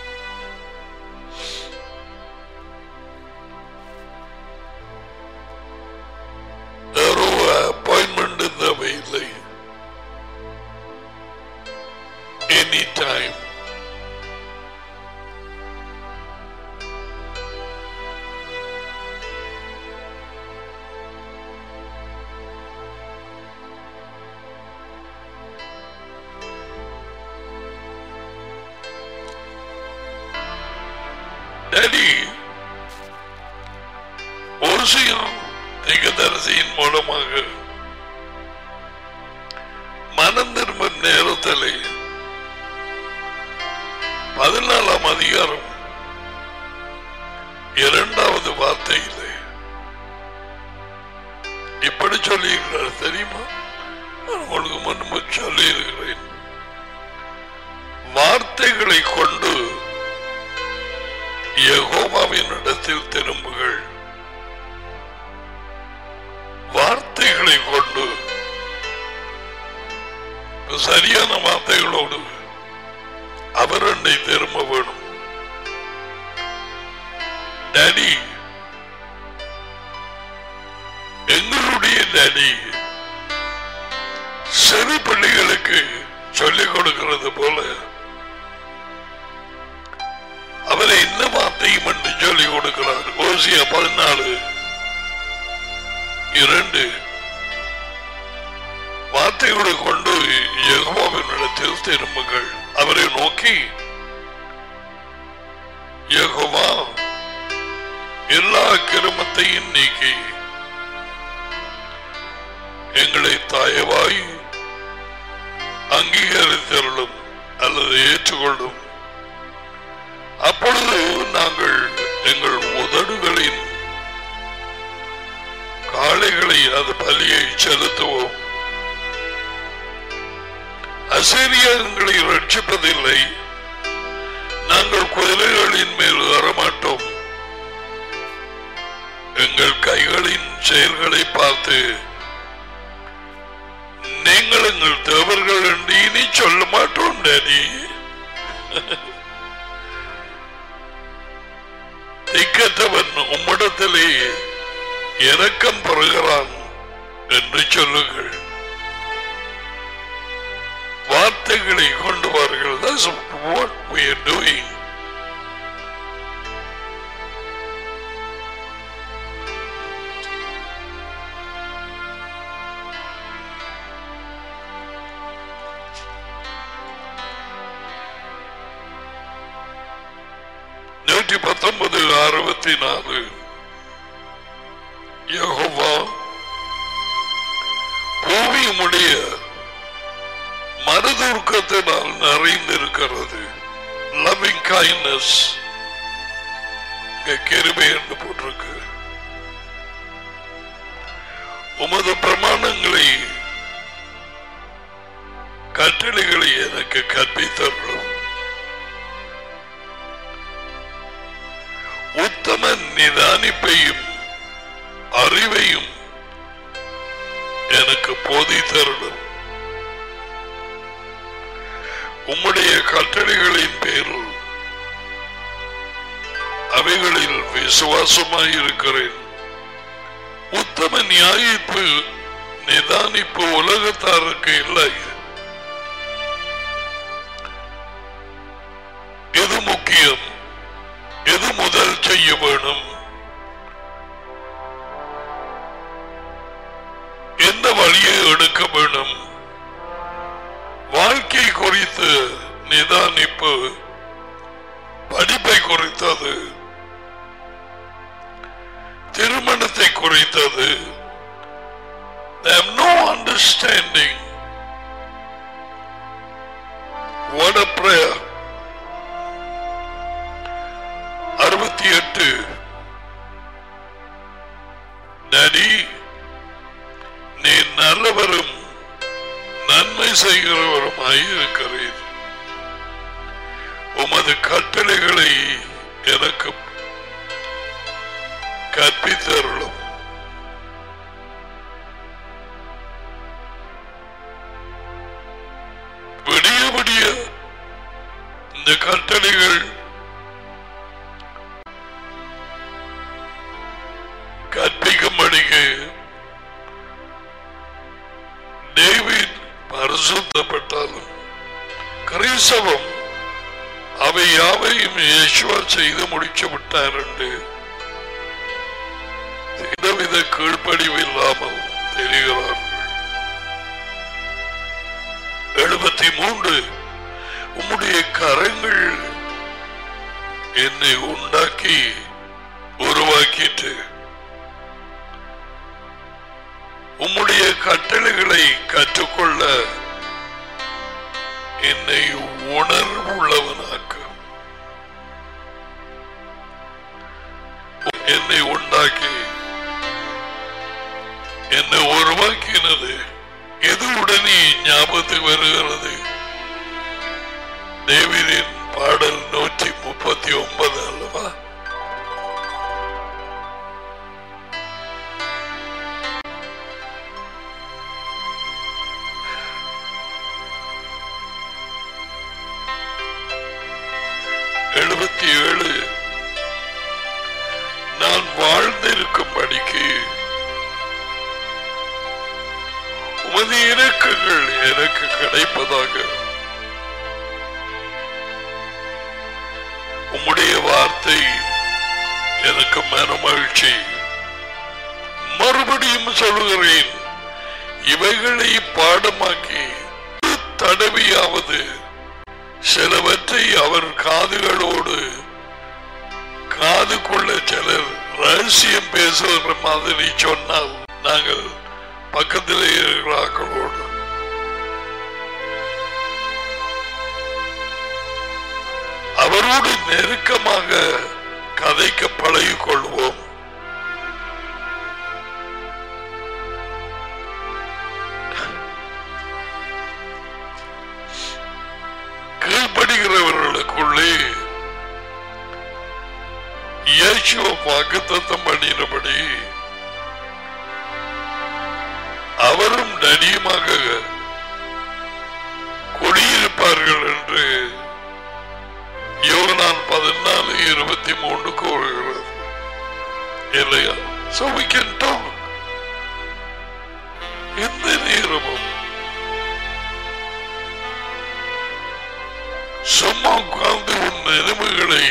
வேறு அப்பாயின்மெண்ட் தேவையில்லை எனி டைம் டேடி ஓசியம் திகதரசியின் மூலமாக மனம் திரும்பும் நேரத்தில் பதினாலாம் அதிகாரம் இரண்டாவது வார்த்தையிலே இப்படி சொல்லியிருக்கிறார் தெரியுமா நான் உங்களுக்கு முன்பு சொல்லி இருக்கிறேன் வார்த்தைகளை கொண்டு யெகோவாவின் இடத்தில் திரும்புகள் வார்த்தைகளை கொண்டு சரியான வார்த்தைகளோடு அவர் என்னை திரும்ப வேணும் டாடி எங்களுடைய டாடி சிறு பிள்ளைகளுக்கு சொல்லிக் கொடுக்கிறது போல அவரை என்ன வார்த்தையும் என்று சொல்லிக் கொடுக்கிறார் ஓசியா பதினாலு இரண்டு வார்த்தைகளை கொண்டு யெகோவாவினிடத்தில் திரும்புங்கள் அவரை நோக்கி யெகோவா எல்லா கிரமத்தையும் நீக்கி எங்களை தாயவாய் அங்கீகரித்தருளும் அல்லது ஏற்றுக்கொள்ளும் அப்பொழுது நாங்கள் எங்கள் உதடுகளின் காளைகளை அது பலியை செலுத்துவோம் அசேரியா எங்களை ரட்சிப்பதில்லை நாங்கள் குதிரைகளின் மேல் வரமாட்டோம் எங்கள் கைகளின் செயல்களை பார்த்து நீங்கள் எங்கள் தேவர்கள் என்று இனி சொல்ல மாட்டோம் டேடி திக்கத்தவன் உம்மிடத்திலே இரக்கம் பெறுகிறான் என்று சொல்லுங்கள் வார்த்தைகளை கொண்டு வார்கள் That's what we are doing. நூற்றி பத்தொன்பது அறுபத்தி நாலு யெகோவா பூமியுடைய மனதுருக்கத்தினால் நிறைந்திருக்கிறது லவ்விங் கைண்ட்னஸ் கிருபை என்று போட்டிருக்கு உமது பிரமாணங்களை கட்டளைகளை எனக்கு கற்பித்தருளும் உத்தம நிதானிப்பையும் அறிவையும் எனக்கு போதித்தருளும் உம்முடைய கட்டளைகளின் பேரில் அவைகளில் விசுவாசமாயிருக்கிறேன் உத்தம நியாயிப்பு நிதானிப்பு உலகத்தாருக்கு இல்லை எது முக்கியம் எது முதல் செய்ய வேணும் எந்த வழியை எடுக்க வேணும் வாழ்க்கை குறித்து நிதானிப்பு படிப்பை குறித்தது திருமணத்தை குறித்தது They have no understanding. What a prayer. அறுபத்தி எட்டு டேடி நீ நல்லவரும் நன்மை செய்கிறவருமாய் இருக்கிறீர் உமது கட்டளைகளை எனக்கு கற்பித்தருளும் விடிய விடிய இந்த கட்டளைகள் கற்பிக்கும்படிக்கு டேவிட் பரிசுத்தப்பட்டாலும் கிறிஸ்தவம் அவை யாவையும் இயேசுவா செய்து முடிச்சு விட்டார் என்று எந்தவித கீழ்ப்படிவு இல்லாமல் தெரிகிறார்கள் எழுபத்தி மூன்று உம்முடைய கரங்கள் என்னை உண்டாக்கி உருவாக்கிட்டு உம்முடைய கட்டளைகளை கற்றுக்கொள்ள என்னை உணர்வுள்ளவனாக்கு என்னை உண்டாக்கி என்னை உருவாக்கினது எது உடனே ஞாபகத்துக்கு வருகிறது தேவிரின் பாடல் நூற்றி முப்பத்தி ஒன்பது அல்லவா எழுபத்தி ஏழு நான் வாழ்ந்திருக்கும்படிக்கு உமது இறக்கங்கள் எனக்கு கிடைப்பதாக உம்முடைய வார்த்தை எனக்கு மனமகிழ்ச்சி மறுபடியும் சொல்லுகிறேன் இவைகளை பாடமாக்கி ஒரு தடவையாவது சிலவற்றை அவர் காதுகளோடு காதுக்குள்ள சிலர் ரகசியம் பேசுகிற மாதிரி சொன்னால் நாங்கள் பக்கத்தில் இருக்கிறார்களோடு அவரோடு நெருக்கமாக கதைக்க பழகிக் கொள்வோம் கீழ்ப்படுகிறவர்களுக்குள்ளே இயேசுவ வாக்குத்தத்தம் பண்ணினபடி அவரும் நடியுமாக குடியிருப்பார்கள் என்று யோகனான் பதினாலு இருபத்தி மூணு கூறுகிறது இல்லையா So we can talk. எந்த நேரமும் சும்மா உட்கார்ந்து உன் நிலைமைகளை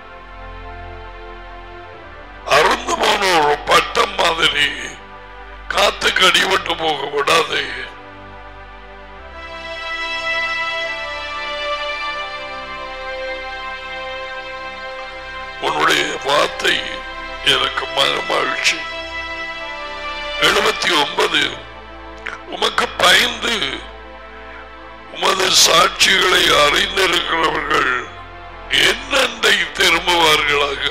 அறந்து போன ஒரு பட்டம் மாதிரி காத்துக்கு அடிபட்டு போக விடாதே உன்னுடைய வார்த்தை எனக்கு மனமகிழ்ச்சி எழுபத்தி ஒன்பது உமக்கு பயந்து உமது சாட்சிகளை அறிந்திருக்கிறவர்கள் என்னண்டை திரும்புவார்களாக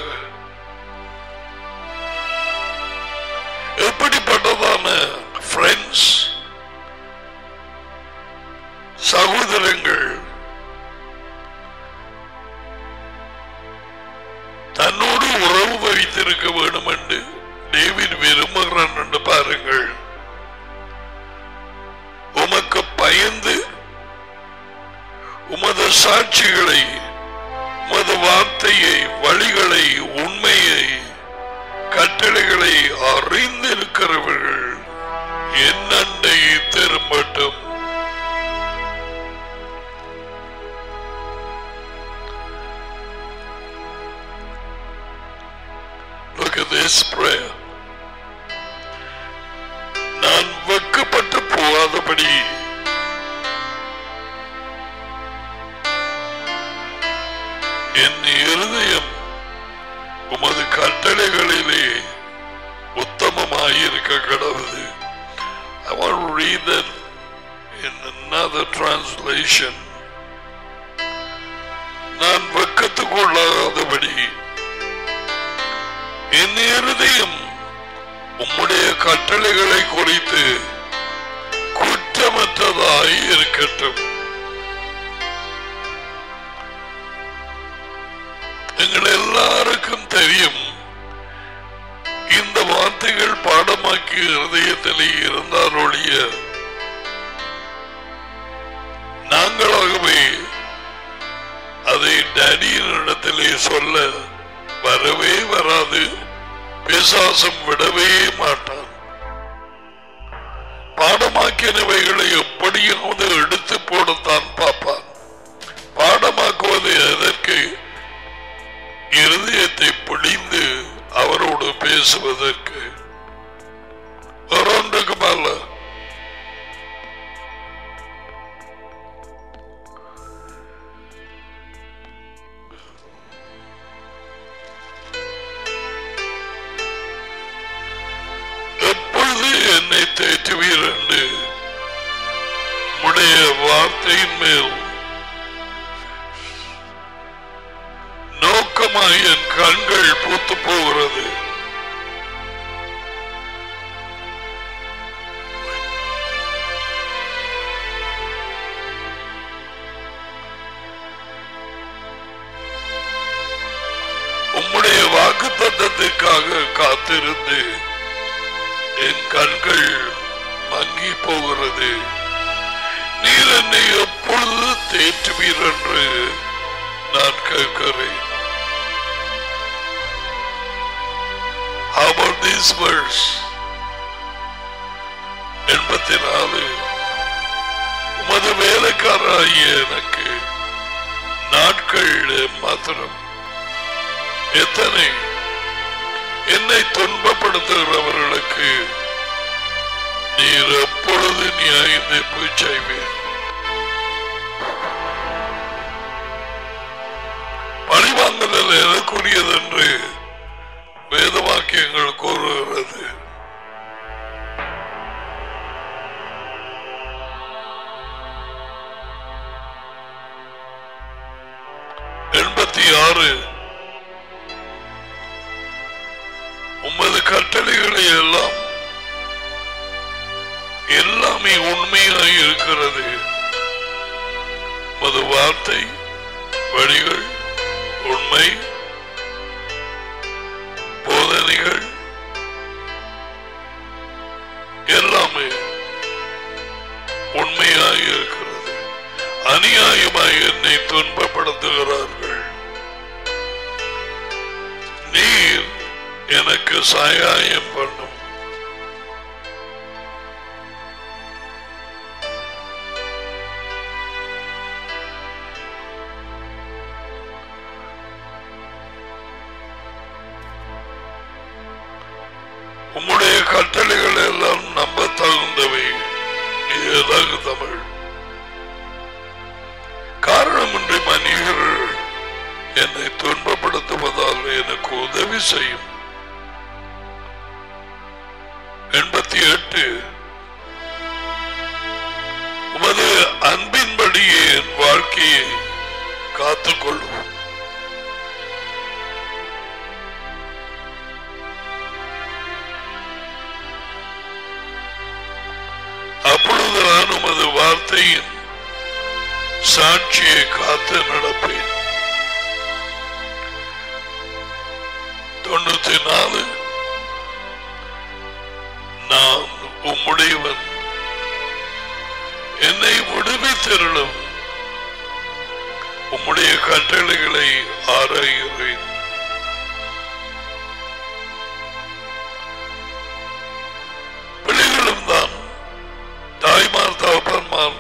எப்படிப்பட்டதான ஃப்ரெண்ட்ஸ் சகோதரங்கள் தன்னோடு உறவு வைத்திருக்க வேண்டும் என்று டேவிட் விரும்புகிறான் என்று பாருங்கள் உமக்கு பயந்து உமது சாட்சிகளை உமது வார்த்தையை வழிகளை உண்மையை கட்டளைகளை அறிந்திருக்கிறவர்கள் என்னண்டை திரும்பட்டும் Look at this prayer. நான் வெக்கப்பட்டு போகாதபடி என் இருதயம் உமது கட்டளைகளிலே உத்தமமாயிருக்க கடவுது I want to read that in another translation. நான் வெக்கத்துக்குள்ளாகாதபடி என் இருதயம் உம்முடைய கட்டளைகளை குறித்து குற்றமற்றதாய் இருக்கட்டும் தெரியும் இந்த வார்த்தைகள் பாடமாக்கி இருதயத்திலே இருந்தால் ஒழிய நாங்களாகவே அதை டேடியினிடத்திலே சொல்ல வரவே வராது பிசாசம் விடவே மாட்டான் பாடமாக்கினவைகளை எப்படியாவது எடுத்து போடத்தான் பார்ப்பான் பாடமாக்குவது எதற்கு இருதயத்தை பிடிந்து அவரோடு பேசுவதற்கு ஒன்றொன்றுக்கு மேல எப்பொழுது என்னை தேற்றுவீர் என்று உடைய வார்த்தையின் மேல் நோக்கமாய் என் கண்கள் பூத்து போகிறது உம்முடைய வாக்கு தத்தத்துக்காக காத்திருந்து என் கண்கள் மங்கி போகிறது நீர் என்னை எப்பொழுது தேற்றுவீர் என்று நான் கேட்கிறேன் How about this verse? எண்பத்தி நாலு உமது வேலைக்காராகிய எனக்கு நாட்கள் மாத்திரம் எத்தனை என்னை துன்பப்படுத்துகிறவர்களுக்கு நீர் எப்பொழுது நியாயம் தீர்ப்பு செய்வீர் பழிவாங்குதல் எதற்குரியது என்று வேத வாக்கியங்கள் கூறுகிறது எண்பத்தி ஆறு உமது கட்டளைகளை எல்லாம் எல்லாமே உண்மையாய் இருக்கிறது உமது வார்த்தை வழிகள் உண்மை போதனைகள் எல்லாமே உண்மையாய் இருக்கிறது அநியாயமாய் என்னை துன்பப்படுத்துகிறார்கள் நீர் எனக்கு சகாயம் பண்ணும் உம்முடைய கட்டளைகள் எல்லாம் நம்ப தகுந்தவை ஏதாக தமிழ் காரணமின்றி மனிதர்கள் என்னை துன்பப்படுத்துவதால் எனக்கு உதவி செய்யும் எண்பத்தி எட்டு உமது அன்பின்படியே என் வாழ்க்கையை காத்துக்கொள்ளும் அப்பொழுது நான் உமது வார்த்தையின் சாட்சியை காத்து நடப்பேன் தொண்ணூத்தி நாலு நான் உம்முடையவன் என்னை விடுவித்திருளும் உம்முடைய கட்டளைகளை ஆராய்கிறேன் பிள்ளைகளும் தான் தாய்மார் தகப்பன்மார்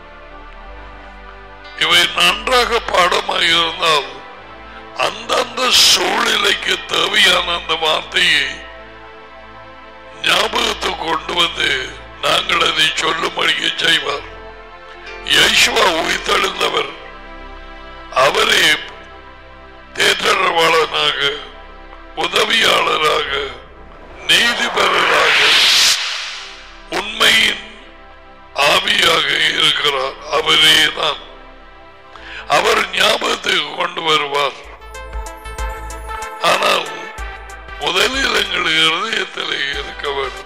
இவை நன்றாக பாடமாக இருந்தால் அந்தந்த சூழ்நிலைக்கு தேவையான அந்த வார்த்தையை ஞாபகத்துக்கு கொண்டு வந்து நாங்கள் அதை சொல்லும்படி செய்வார் யேசுவா உயிர்த்தெழுந்தவர் அவரே தேற்றரவாளனாக உதவியாளராக நீதிபரராக உண்மையின் ஆவியாக இருக்கிறார் அவரே தான் அவர் ஞாபகத்துக்கு கொண்டு வருவார் ஆனால் முதலில் எங்கள் இருதயத்தில் இருக்க வேண்டும்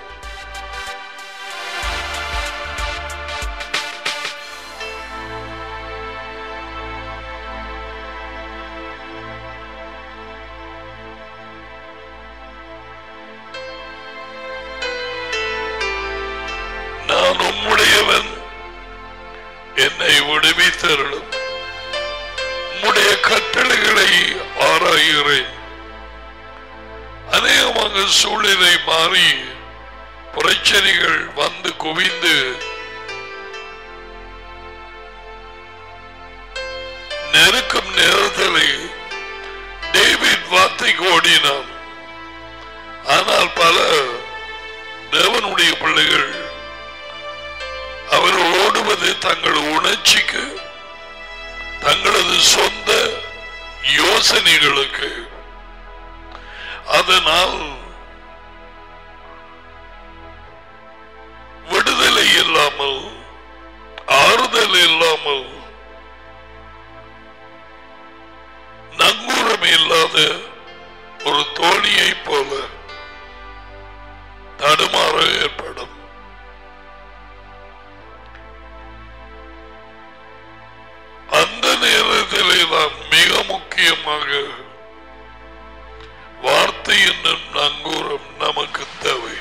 மன்னித்தருளும் உம்முடைய கட்டளைகளை ஆராய்கிறேன் அநேகமாக சூழ்நிலை மாறி பிரச்சனைகள் வந்து குவிந்து நெருக்கும் நேரத்திலே டேவிட் வார்த்தைக்கு ஓடினான் ஆனால் பல தேவனுடைய பிள்ளைகள் அவர் ஓடுவது தங்கள் உணர்ச்சிக்கு தங்களது சொந்த யோசனைகளுக்கு அதனால் விடுதலை இல்லாமல் ஆறுதல் இல்லாமல் நங்கூரம் இல்லாத ஒரு தோணியை போல தடுமாற ஏற்படும் அந்த நேரத்திலே தான் மிக முக்கியமாக வார்த்தை என்னும் நங்கூரம் நமக்கு தேவை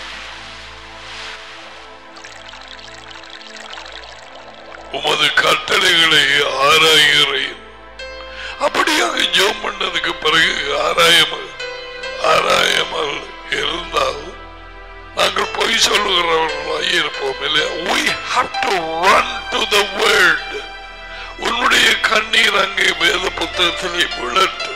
உமது கட்டளைகளை ஆராய்கிறேன் அப்படியாக ஜெபம் பண்ணதுக்கு பிறகு ஆராயாமல் ஆராயாமல் இருந்தால் நாங்கள் பொய் சொல்லுகிறவர்களாக இருப்போம் இல்லையா we have to run to the word உன்னுடைய கண்ணீர் அங்கே வேத புத்தகத்திலே விழட்டும்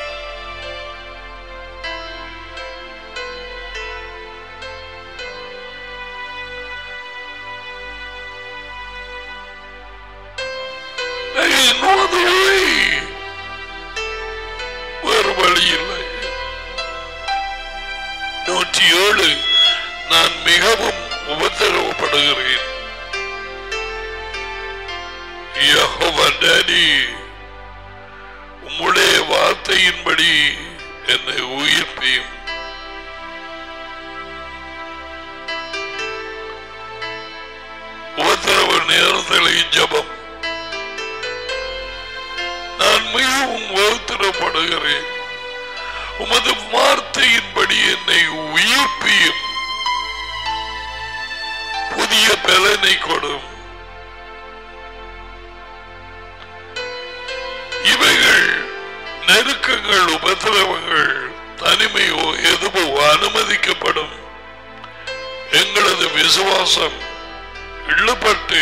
There is no other way. வேறு வழி இல்லை நூற்றி ஏழு நான் மிகவும் உபத்திரவப்படுகிறேன் யெகோவா டேடி உம்முடைய வார்த்தையின்படி என்னை உயிர்ப்பையும் உபத்திரவ நேரத்திலே ஜபம் நான் மிகவும் உபத்திரப்படுகிறேன் உமது வார்த்தையின்படி என்னை உயிர்ப்பியும் புதிய பலனை கொடும் இவைகள் நெருக்கங்கள் உபத்திரவங்கள் தனிமையோ எதுவோ அனுமதிக்கப்படும் எங்களது விசுவாசம் இழுபட்டு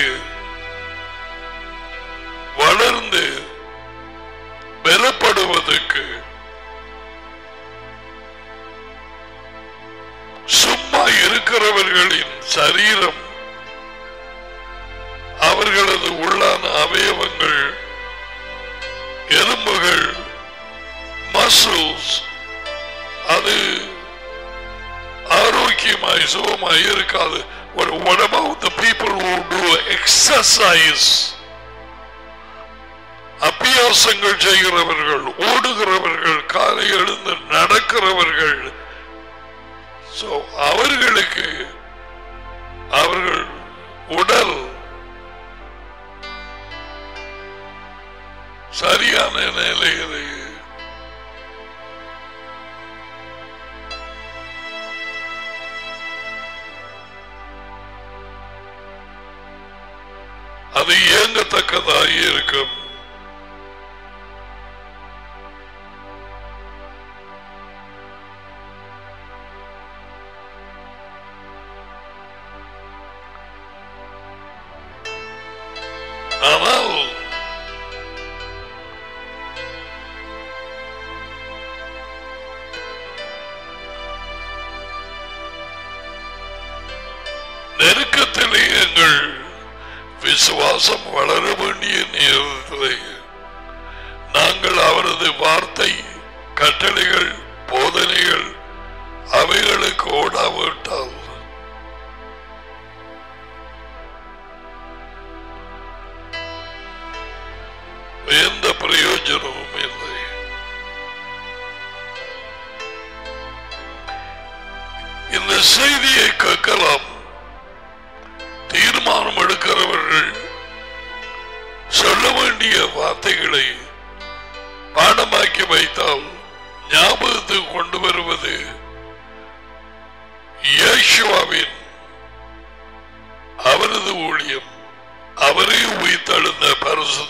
வளர்ந்து பெறப்படுவதற்கு சும்மா இருக்கிறவர்களின் சரீரம் அவர்களது உள்ளான அவயவங்கள் எலும்புகள் மசில்ஸ் அது ஆரோக்கியமாய் சுகமாய் இருக்காது But what about the people who do exercise? அபியாசங்கள் செய்கிறவர்கள் ஓடுகிறவர்கள் காலை எழுந்து நடக்கிறவர்கள் So, அவர்களுக்கு அவர்கள் உடல் சரியான நிலையில் அது இயங்கத்தக்கதாக இருக்கும் ஆனால் நெருக்கத்திலே எங்கள் விசுவாசம் வளர வேண்டிய நேரத்திலே நாங்கள் அவரது வார்த்தை கட்டளைகள் போதனைகள் அவைகளுக்கு ஓடாவிட்டால் எந்த பிரயோஜனமும் இல்லை இந்த செய்தியை கேட்கலாம் தீர்மானம் எடுக்கிறவர்கள் சொல்ல வேண்டிய வார்த்தைகளை பாடமாக்கி வைத்தால் ஞாபகத்துக்கு கொண்டு வருவது இயேசுவாவின் அவரது ஊழியம் அவரே உயிர்த்தெழுந்த பரிசு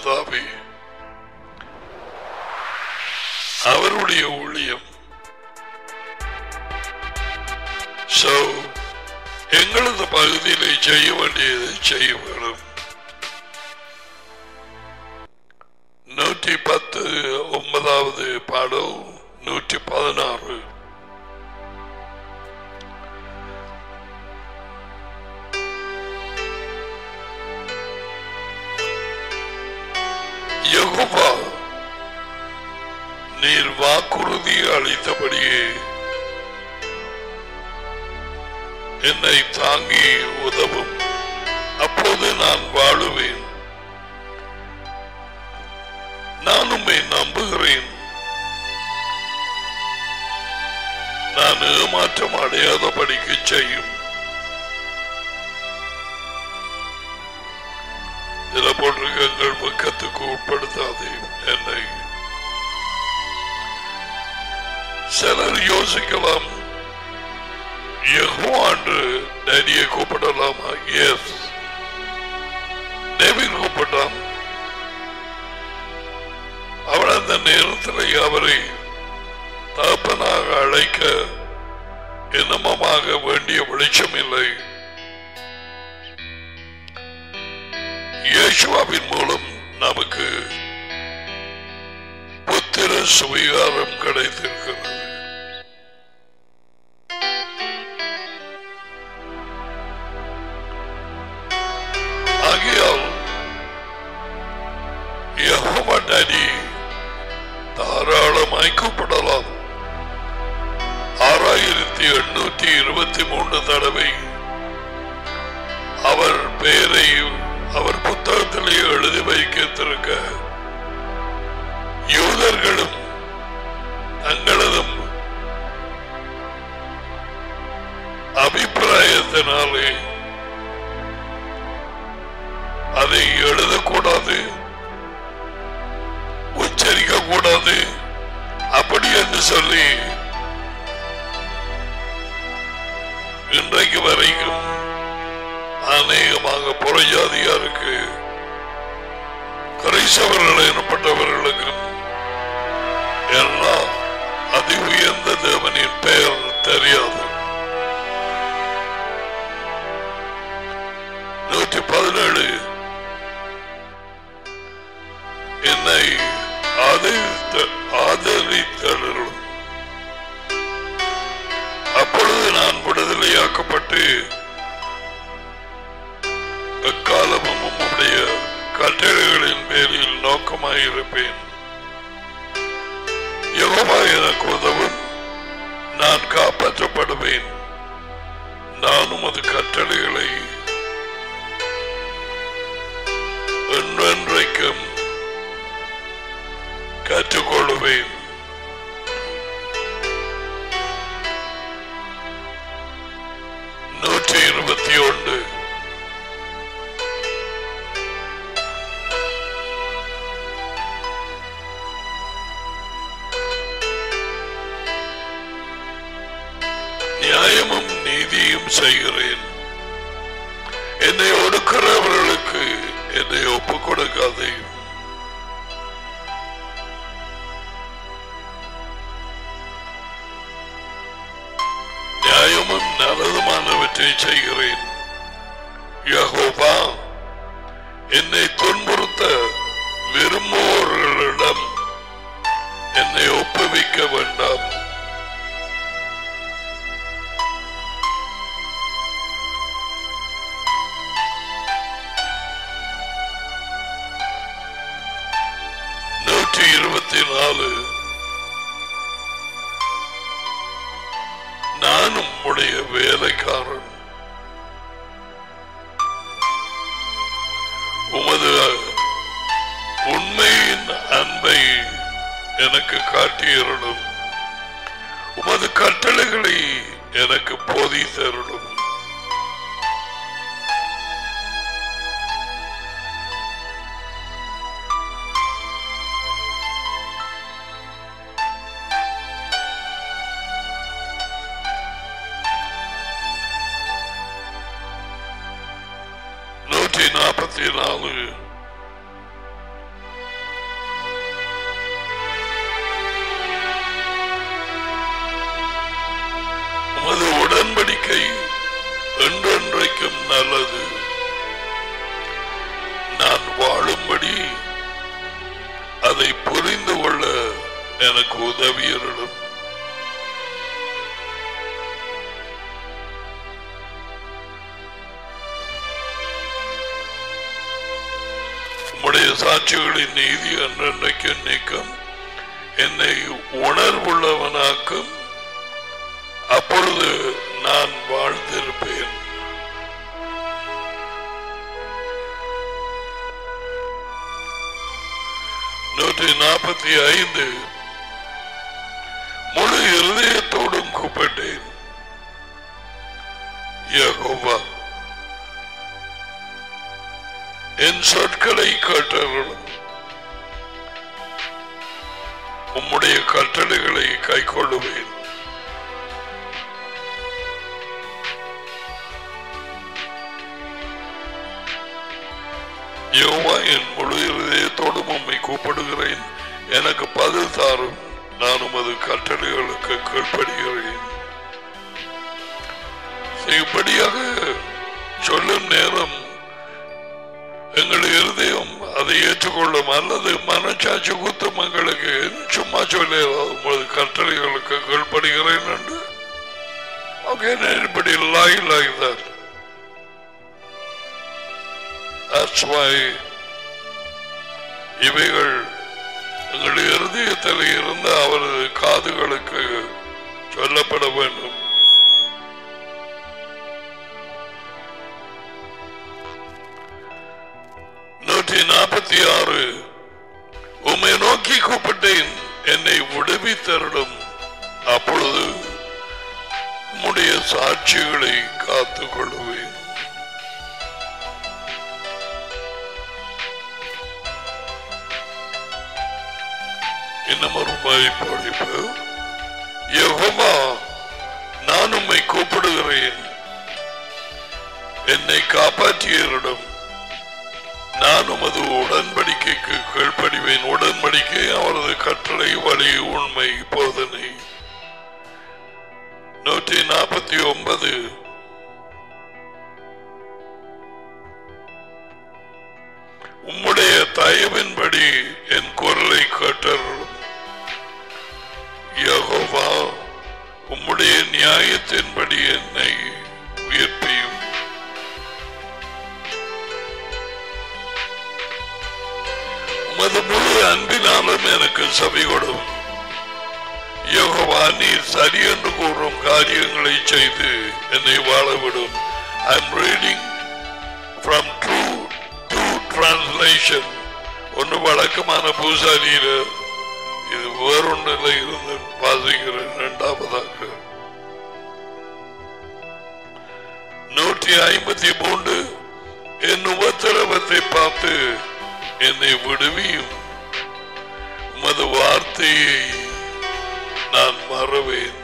So, எங்களது பகுதியிலே செய்ய வேண்டியது செய்ய வேணும் நூற்றி பத்து ஒன்பதாவது பாடல் நூற்றி பதினாறு யெகோவா நீர் வாக்குறுதி அளித்தபடியே என்னை தாங்கி உதவும் அப்போது நான் வாழுவேன் நான் உம்மை நம்புகிறேன் நான் ஏமாற்றம் அடையாதபடிக்கு செய்யும் சில போன்று எங்கள் பக்கத்துக்கு உட்படுத்தாதே என்னை சிலர் யோசிக்கலாம் யெகோவாண்டு டேடியை கூப்பிடலாமா எஸ் டேவிட் கூப்பிட்டான் அவன் அந்த நேரத்தில் அவரை தகப்பனாக அழைக்க இனமமாக வேண்டிய வெளிச்சம் இல்லை இயேசுவாவின் மூலம் நமக்கு புத்திர சுவீகாரம் கிடைத்திருக்கிறது ஆகையால் யெகோவா டாடி தாராளமாய் கூப்பிடலாம் ஆறாயிரத்தி எண்ணூற்றி இருபத்தி மூன்று தடவை அவர் பெயரை அவர் புத்தகத்திலே எழுதி வைத்திருக்க யூதர்களும் தங்களதும் அபிப்பிராயத்தினாலே அதை எழுதக்கூடாது உச்சரிக்க கூடாது அப்படி என்று சொல்லி இன்றைக்கு வரைக்கும் அநேகமாக புறஜாதியாருக்கு கிரைசவர்கள் எனப்பட்டவர்களுக்கும் எல்லாம் அதி உயர்ந்த தேவனின் பெயர் தெரியாது நூற்றி பதினேழு என்னை ஆதரித்த ஆதரித்தவர்களும் அப்பொழுது நான் விடுதலையாக்கப்பட்டு எக்காலமும் உம்முடைய கட்டளைகளின் பேரில் நோக்கமாயிருப்பேன் யெகோவா எனக்கு உதவும் நான் காப்பாற்றப்படுவேன் நானும் அது கட்டளைகளை என்றென்றைக்கும் கற்றுக்கொள்வேன் நூற்றி இருபத்தி ஒன்று நியாயமும் நீதியும் செய்கிறேன் என்னை ஒடுக்கிறவர்களுக்கு என்னை ஒப்புக் கொடுக்காதே நியாயமும் நல்லதுமானவற்றை செய்கிறேன் யகோபா என்னை துன்புறுத்த விரும்புவோர்களிடம் என்னை ஒப்புவிக்க வேண்டாம் நூற்றி இருபத்தி நாலு நானும் உடைய வேலைக்காரன் உமது உண்மையின் அன்பை எனக்கு காட்டியருளும் உமது கட்டளைகளை எனக்கு போதித்தருளும் நூற்றி நாற்பத்தி நாலு உமது உடன்படி உடன்படிக்கை என்றென்றைக்கும் நல்லது நான் வாழும்படி அதை புரிந்து கொள்ள எனக்கு உதவியரிடும் உம்முடைய சாட்சிகளின் நீதி அன்றன்றைக்கு நீக்கம் என்னை உணர்வுள்ளவனாக்கும் அப்பொழுது நான் வாழ்ந்திருப்பேன் நூற்றி நாற்பத்தி ஐந்து முழு இருதயத்தோடும் கூப்பிட்டேன் யெகோவா என் சொற்களை கேட்டருளும் உம்முடைய கட்டளைகளை கைக்கொள்ளுவேன் யோவா என் முழு இருதயத்தோடும் உம்மை கூப்பிடுகிறேன் எனக்கு பதில் தாரும் நான் உமது கட்டளைகளுக்கு கீழ்ப்படுகிறேன் இப்படியாக சொல்லும் நேரம் எங்கள் இருதயம் அதை ஏற்றுக்கொள்ளும் அல்லது மனச்சாட்சி குத்தம் எங்களுக்கு சும்மா சொல்லி உமது கட்டளைகளுக்கு கீழ்ப்படுகிறேன் என்று Okay, anybody lie like that. That's why இவைகள் எங்களுடைய இருதயத்தில் இருந்து அவரது காதுகளுக்கு சொல்லப்பட வேண்டும் நூற்றி நாற்பத்தி ஆறு உம்மை நோக்கி கூப்பிட்டேன் என்னை விடுவித்தருடும் அப்பொழுது உம்முடைய சாட்சிகளை காத்துக் கொள்வேன் இன்னும் ஒரு மதிப்பளிப்பு யெகோவா நான் உம்மை கூப்பிடுகிறேன் என்னை காப்பாற்றியரிடம் நான் உமது உடன்படிக்கைக்கு கீழ்ப்படிவேன் உடன்படிக்கை அவரது கட்டளை வழி உண்மை போதனை நூற்றி நாற்பத்தி ஒன்பது உம்முடைய தயவின்படி என் குரலை கேட்டருளும் யெகோவா உம்முடைய நியாயத்தின்படி என்னை உயிர்ப்பியும் உமது முழு அன்பினாலும் எனக்கு செவி கொடும் யோகவா நீர் சரி என்று கூறும் காரியங்களை செய்து என்னை வாழவிடும் I am reading from true true translation ஒன்று வழக்கமான பூசாரியில இது வேறொன்றில் இருந்து வாசிக்கிறேன் இரண்டாவதாக நூற்றி ஐம்பத்தி மூன்று என் உபத்திரவத்தை பார்த்து என்னை விடுவியும் உமது வார்த்தையை நான் மறவேன்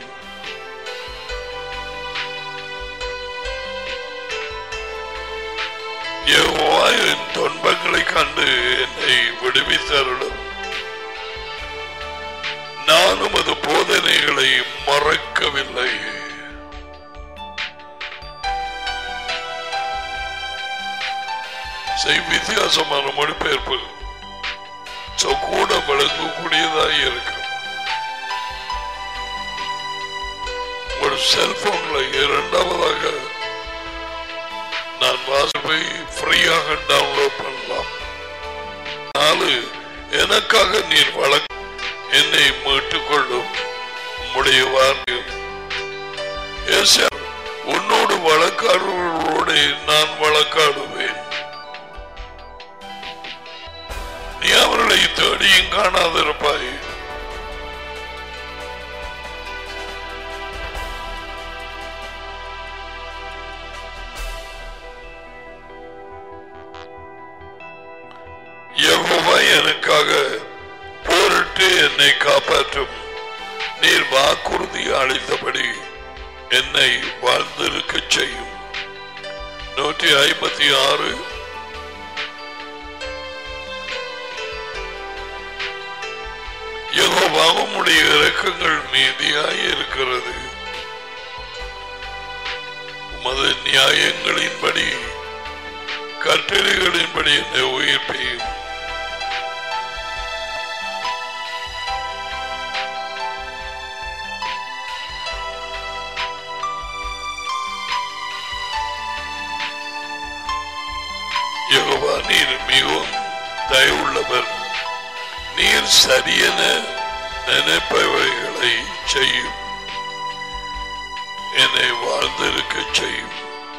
யெகோவா என் துன்பங்களை கண்டு என்னை விடுவித்தருளும் நான் உமது போதனைகளை மறக்கவில்லை செய் வித்தியாசமான மொழிபெயர்ப்பு So, கூட விளங்கக்கூடியதாக இருக்கும் ஒரு செல்போன்ல இரண்டாவதாக நான் வாசிப்பை ஃப்ரீயாக டவுன்லோட் பண்ணலாம் நாலு எனக்காக நீர் வழங்க என்னை மீட்டுக் கொள்ளும் உம்முடைய வாரியம் ஏசா, உன்னோடு வழக்காடுகளோடு நான் வழக்காடுவேன் நீ அவர்களை தேடியும் காணாதிருப்பாய் யெகோவா எனக்காக போரிட்டு என்னை காப்பாற்றும் நீர் வாக்குறுதி அளித்தபடி என்னை வாழ்ந்திருக்கச் செய்யும் நூற்றி ஐம்பத்தி ஆறு யெகோவாவுடைய இரக்கங்கள் மீதியாய் இருக்கிறது நியாயங்களின்படி கட்டளைகளின்படி என்னை உயிர்ப்பையும் யெகோவா நீர் மிகவும் தயவுள்ளவர் நீர் சரியென நினைப்பவைகளை செய்யும் என்னை வாழ்ந்திருக்க செய்யும்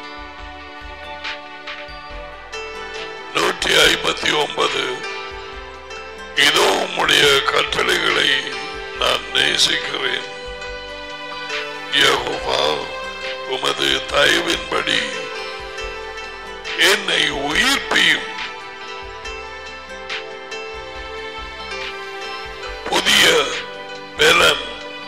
நூற்றி ஐம்பத்தி ஒன்பது இதோ உம்முடைய கட்டளைகளை நான் நேசிக்கிறேன் யெகோவா உமது தயவின்படி என்னை உயிர்ப்பியும் புதிய பலன்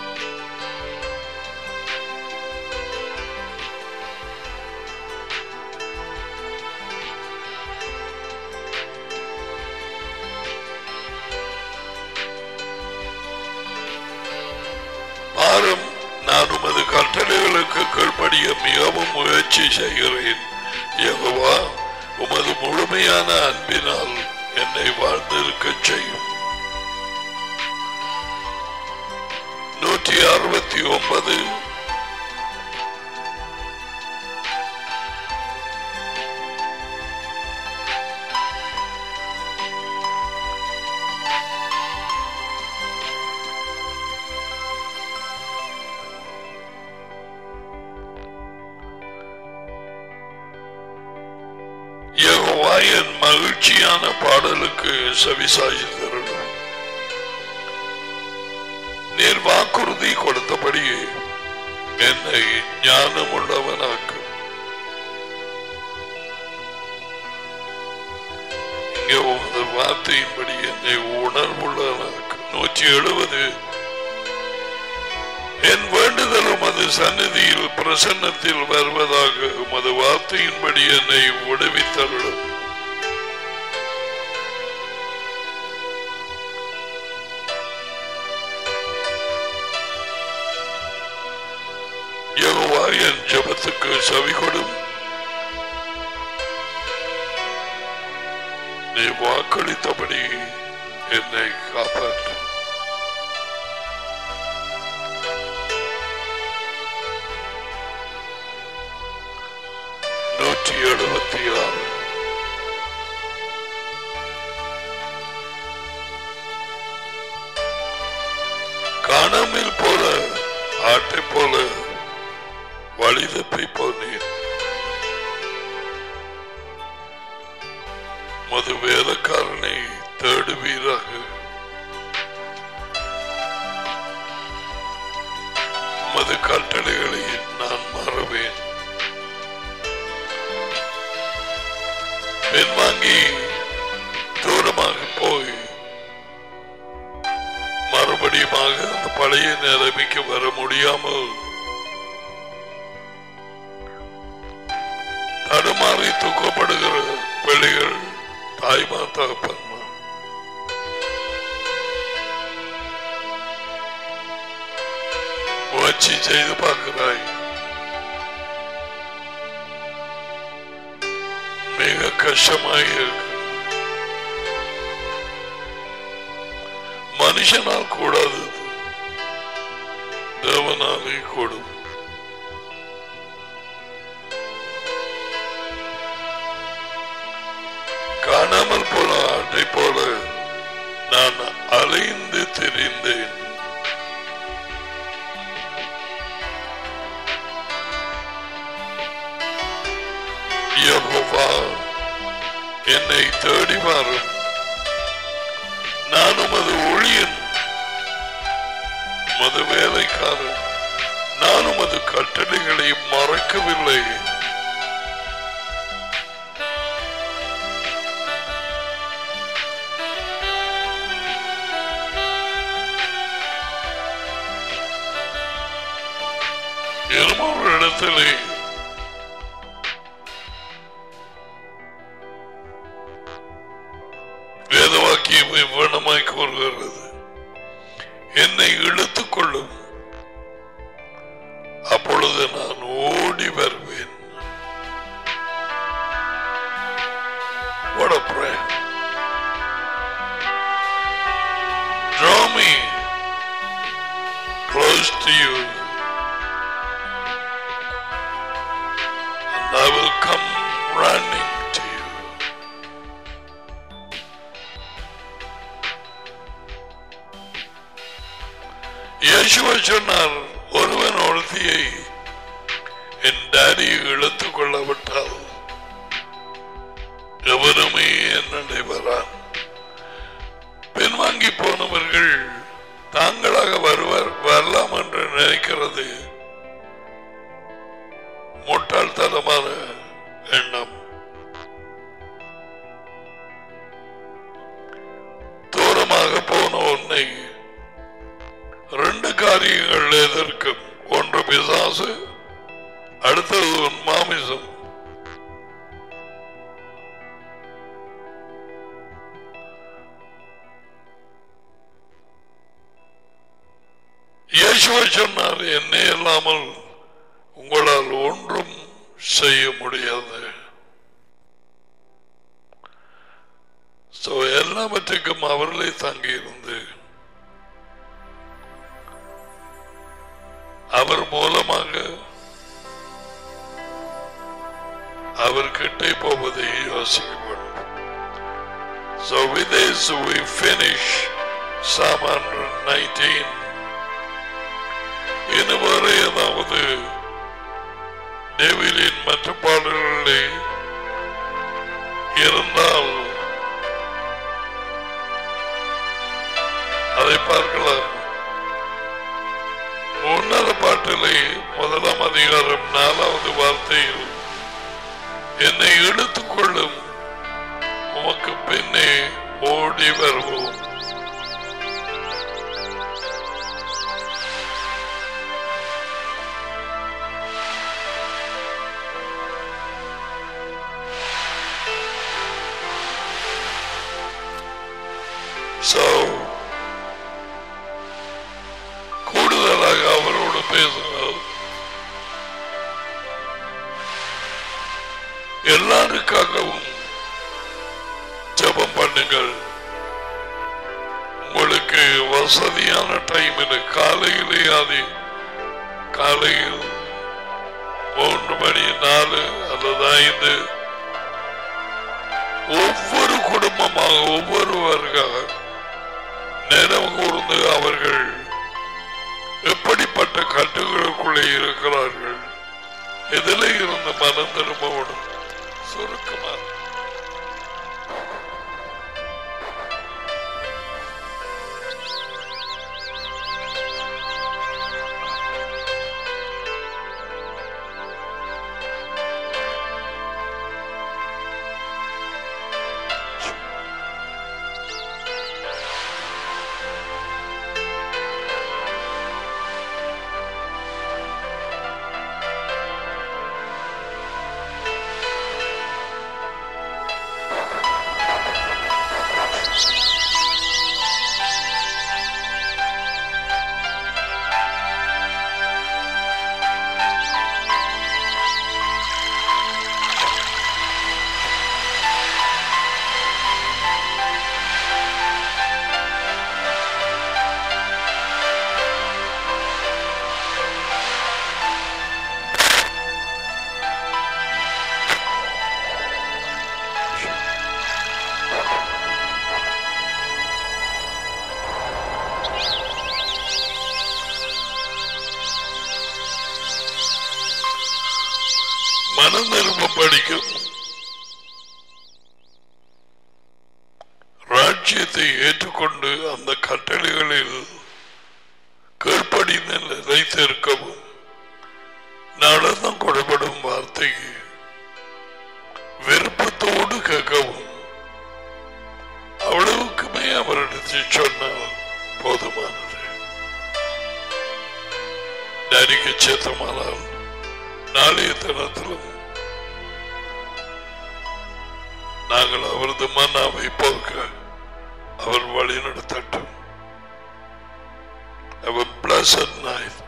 பாரம் நான் உமது கட்டளைகளுக்கு கீழ்ப்படிய மிகவும் முயற்சி செய்கிறேன் யெகோவா உமது முழுமையான அன்பினால் என்னை வாழ்ந்திருக்க செய்யும் நூற்றி அறுபத்தி ஒன்பது யெகோவா என் மகிழ்ச்சியான பாடலுக்கு செவிசாய்த்தருளும் நீர் வாக்குறுதி கொடுத்தபடியே என்னை ஞானமுள்ளவனாக்கு இங்கே உமது வார்த்தையின்படி என்னை உணர்வுள்ளவனாக்கு நூற்றி எழுபது என் வேண்டுதல் உமது சந்நிதியில் பிரசன்னத்தில் வருவதாக உமது வார்த்தையின்படி என்னை விடுவித்தருளும் யெகோவா என் ஜெபத்துக்கு செவி கொடும் நீ வாக்களித்தபடி என்னை காப்பாற்று நூற்றி எழுபத்தி ஆறு காணாமல் போல ஆட்டை போல வழி தப்பி போனேன் மது வேலைக்காரனை தேடுவீராக மது கட்டளைகளை நான் மறவேன் பின்வாங்கி தூரமாக போய் மறுபடியுமாக அந்த பழைய நிலைமைக்கு வர முடியாமல் தடுமாறி தூக்கப்படுகிற பிள்ளைகள் தாய்மா தகப்பன்மா முயற்சி செய்து பார்க்கிறாய் மிக கஷ்டமாக இருக்கு மனுஷனால் கூடாது தேவனாலே கூடும் காணாமல் போன ஆட்டை போல நான் அலைந்து திரிந்தேன் யெகோவா என்னை தேடி வாரும் நான் உமது ஊழியன் உமது வேலைக்காரன் நான் உமது கட்டளைகளை மறக்கவில்லை இருமொரு இடத்திலே வேதவாக்கியம் இவ்வனமாய் கூறுகிறது என்னை இழுத்துக் கொள்ளும் அப்பொழுது நான் ஓடி வருவேன் I will come running to you. இயேசுவை சொன்னார் ஒருவன் ஒருத்தியை என் டாடி இழுத்துக் கொள்ளவிட்டால் எவருமே என்னை வரான் பின்வாங்கி போனவர்கள் தாங்களாக வருவர் வரலாம் என்று நினைக்கிறது முட்டாள்தனமான எண்ணம் தூரமாக போன உன்னை ரெண்டு காரியங்கள் எதற்கும் ஒன்று பிசாசு அடுத்தது உன் மாமிசம் இயேசுவை சொன்னார் என்னை இல்லாமல் உங்களால் ஒன்றும் செய்ய முடியாது So, எல்லாவற்றுக்கும் அவர்களே தங்கியிருந்து அவர் மூலமாக அவர் கிட்டே போவதை யோசிக்க வேண்டும் So with this we finish Psalm 119 இதுவரை ஏதாவது டேவிலின் மற்ற பாடல்களே இருந்தால் அதை பார்க்கலாம் உன்னத பாட்டிலே முதலாம் அதிகாரம் நாலாவது வார்த்தையில் என்னை இழுத்துக் கொள்ளும் உமக்கு பின்னே ஓடி வருவோம் So, கூடுதலாக அவரோடு பேசுங்கள் எல்லாருக்காகவும் ஜெபம் பண்ணுங்கள் உங்களுக்கு வசதியான டைமில் காலையிலே அது காலையில் மூன்று மணி நாலு அல்லது ஐந்து ஒவ்வொரு குடும்பமாக ஒவ்வொருவருக்காக நேரம் கூர்ந்து அவர்கள் எப்படிப்பட்ட கட்டுகளுக்குள்ளே இருக்கிறார்கள் எதிலே இருந்து மனம் திரும்பவும் சுருக்கமாக மனம் திரும்ப படிக்கும் ராஜ்யத்தை ஏற்றுக்கொண்டு அந்த கட்டளைகளில் கீழ்ப்படிந்து நிலைத்திருக்கவும் நடனம் கொடுபடும் வார்த்தைக்கு விருப்பத்தோடு கேட்கவும் அவ்வளவுக்குமே அவரிடத்தில் சொன்னால் போதுமானது நரிக்கு சேத்தமானால் நாளைய தினத்திலும் நாங்கள் அவரது மன்னாவை போக்க அவர் வழி நடத்தட்டும் Have a blessed night.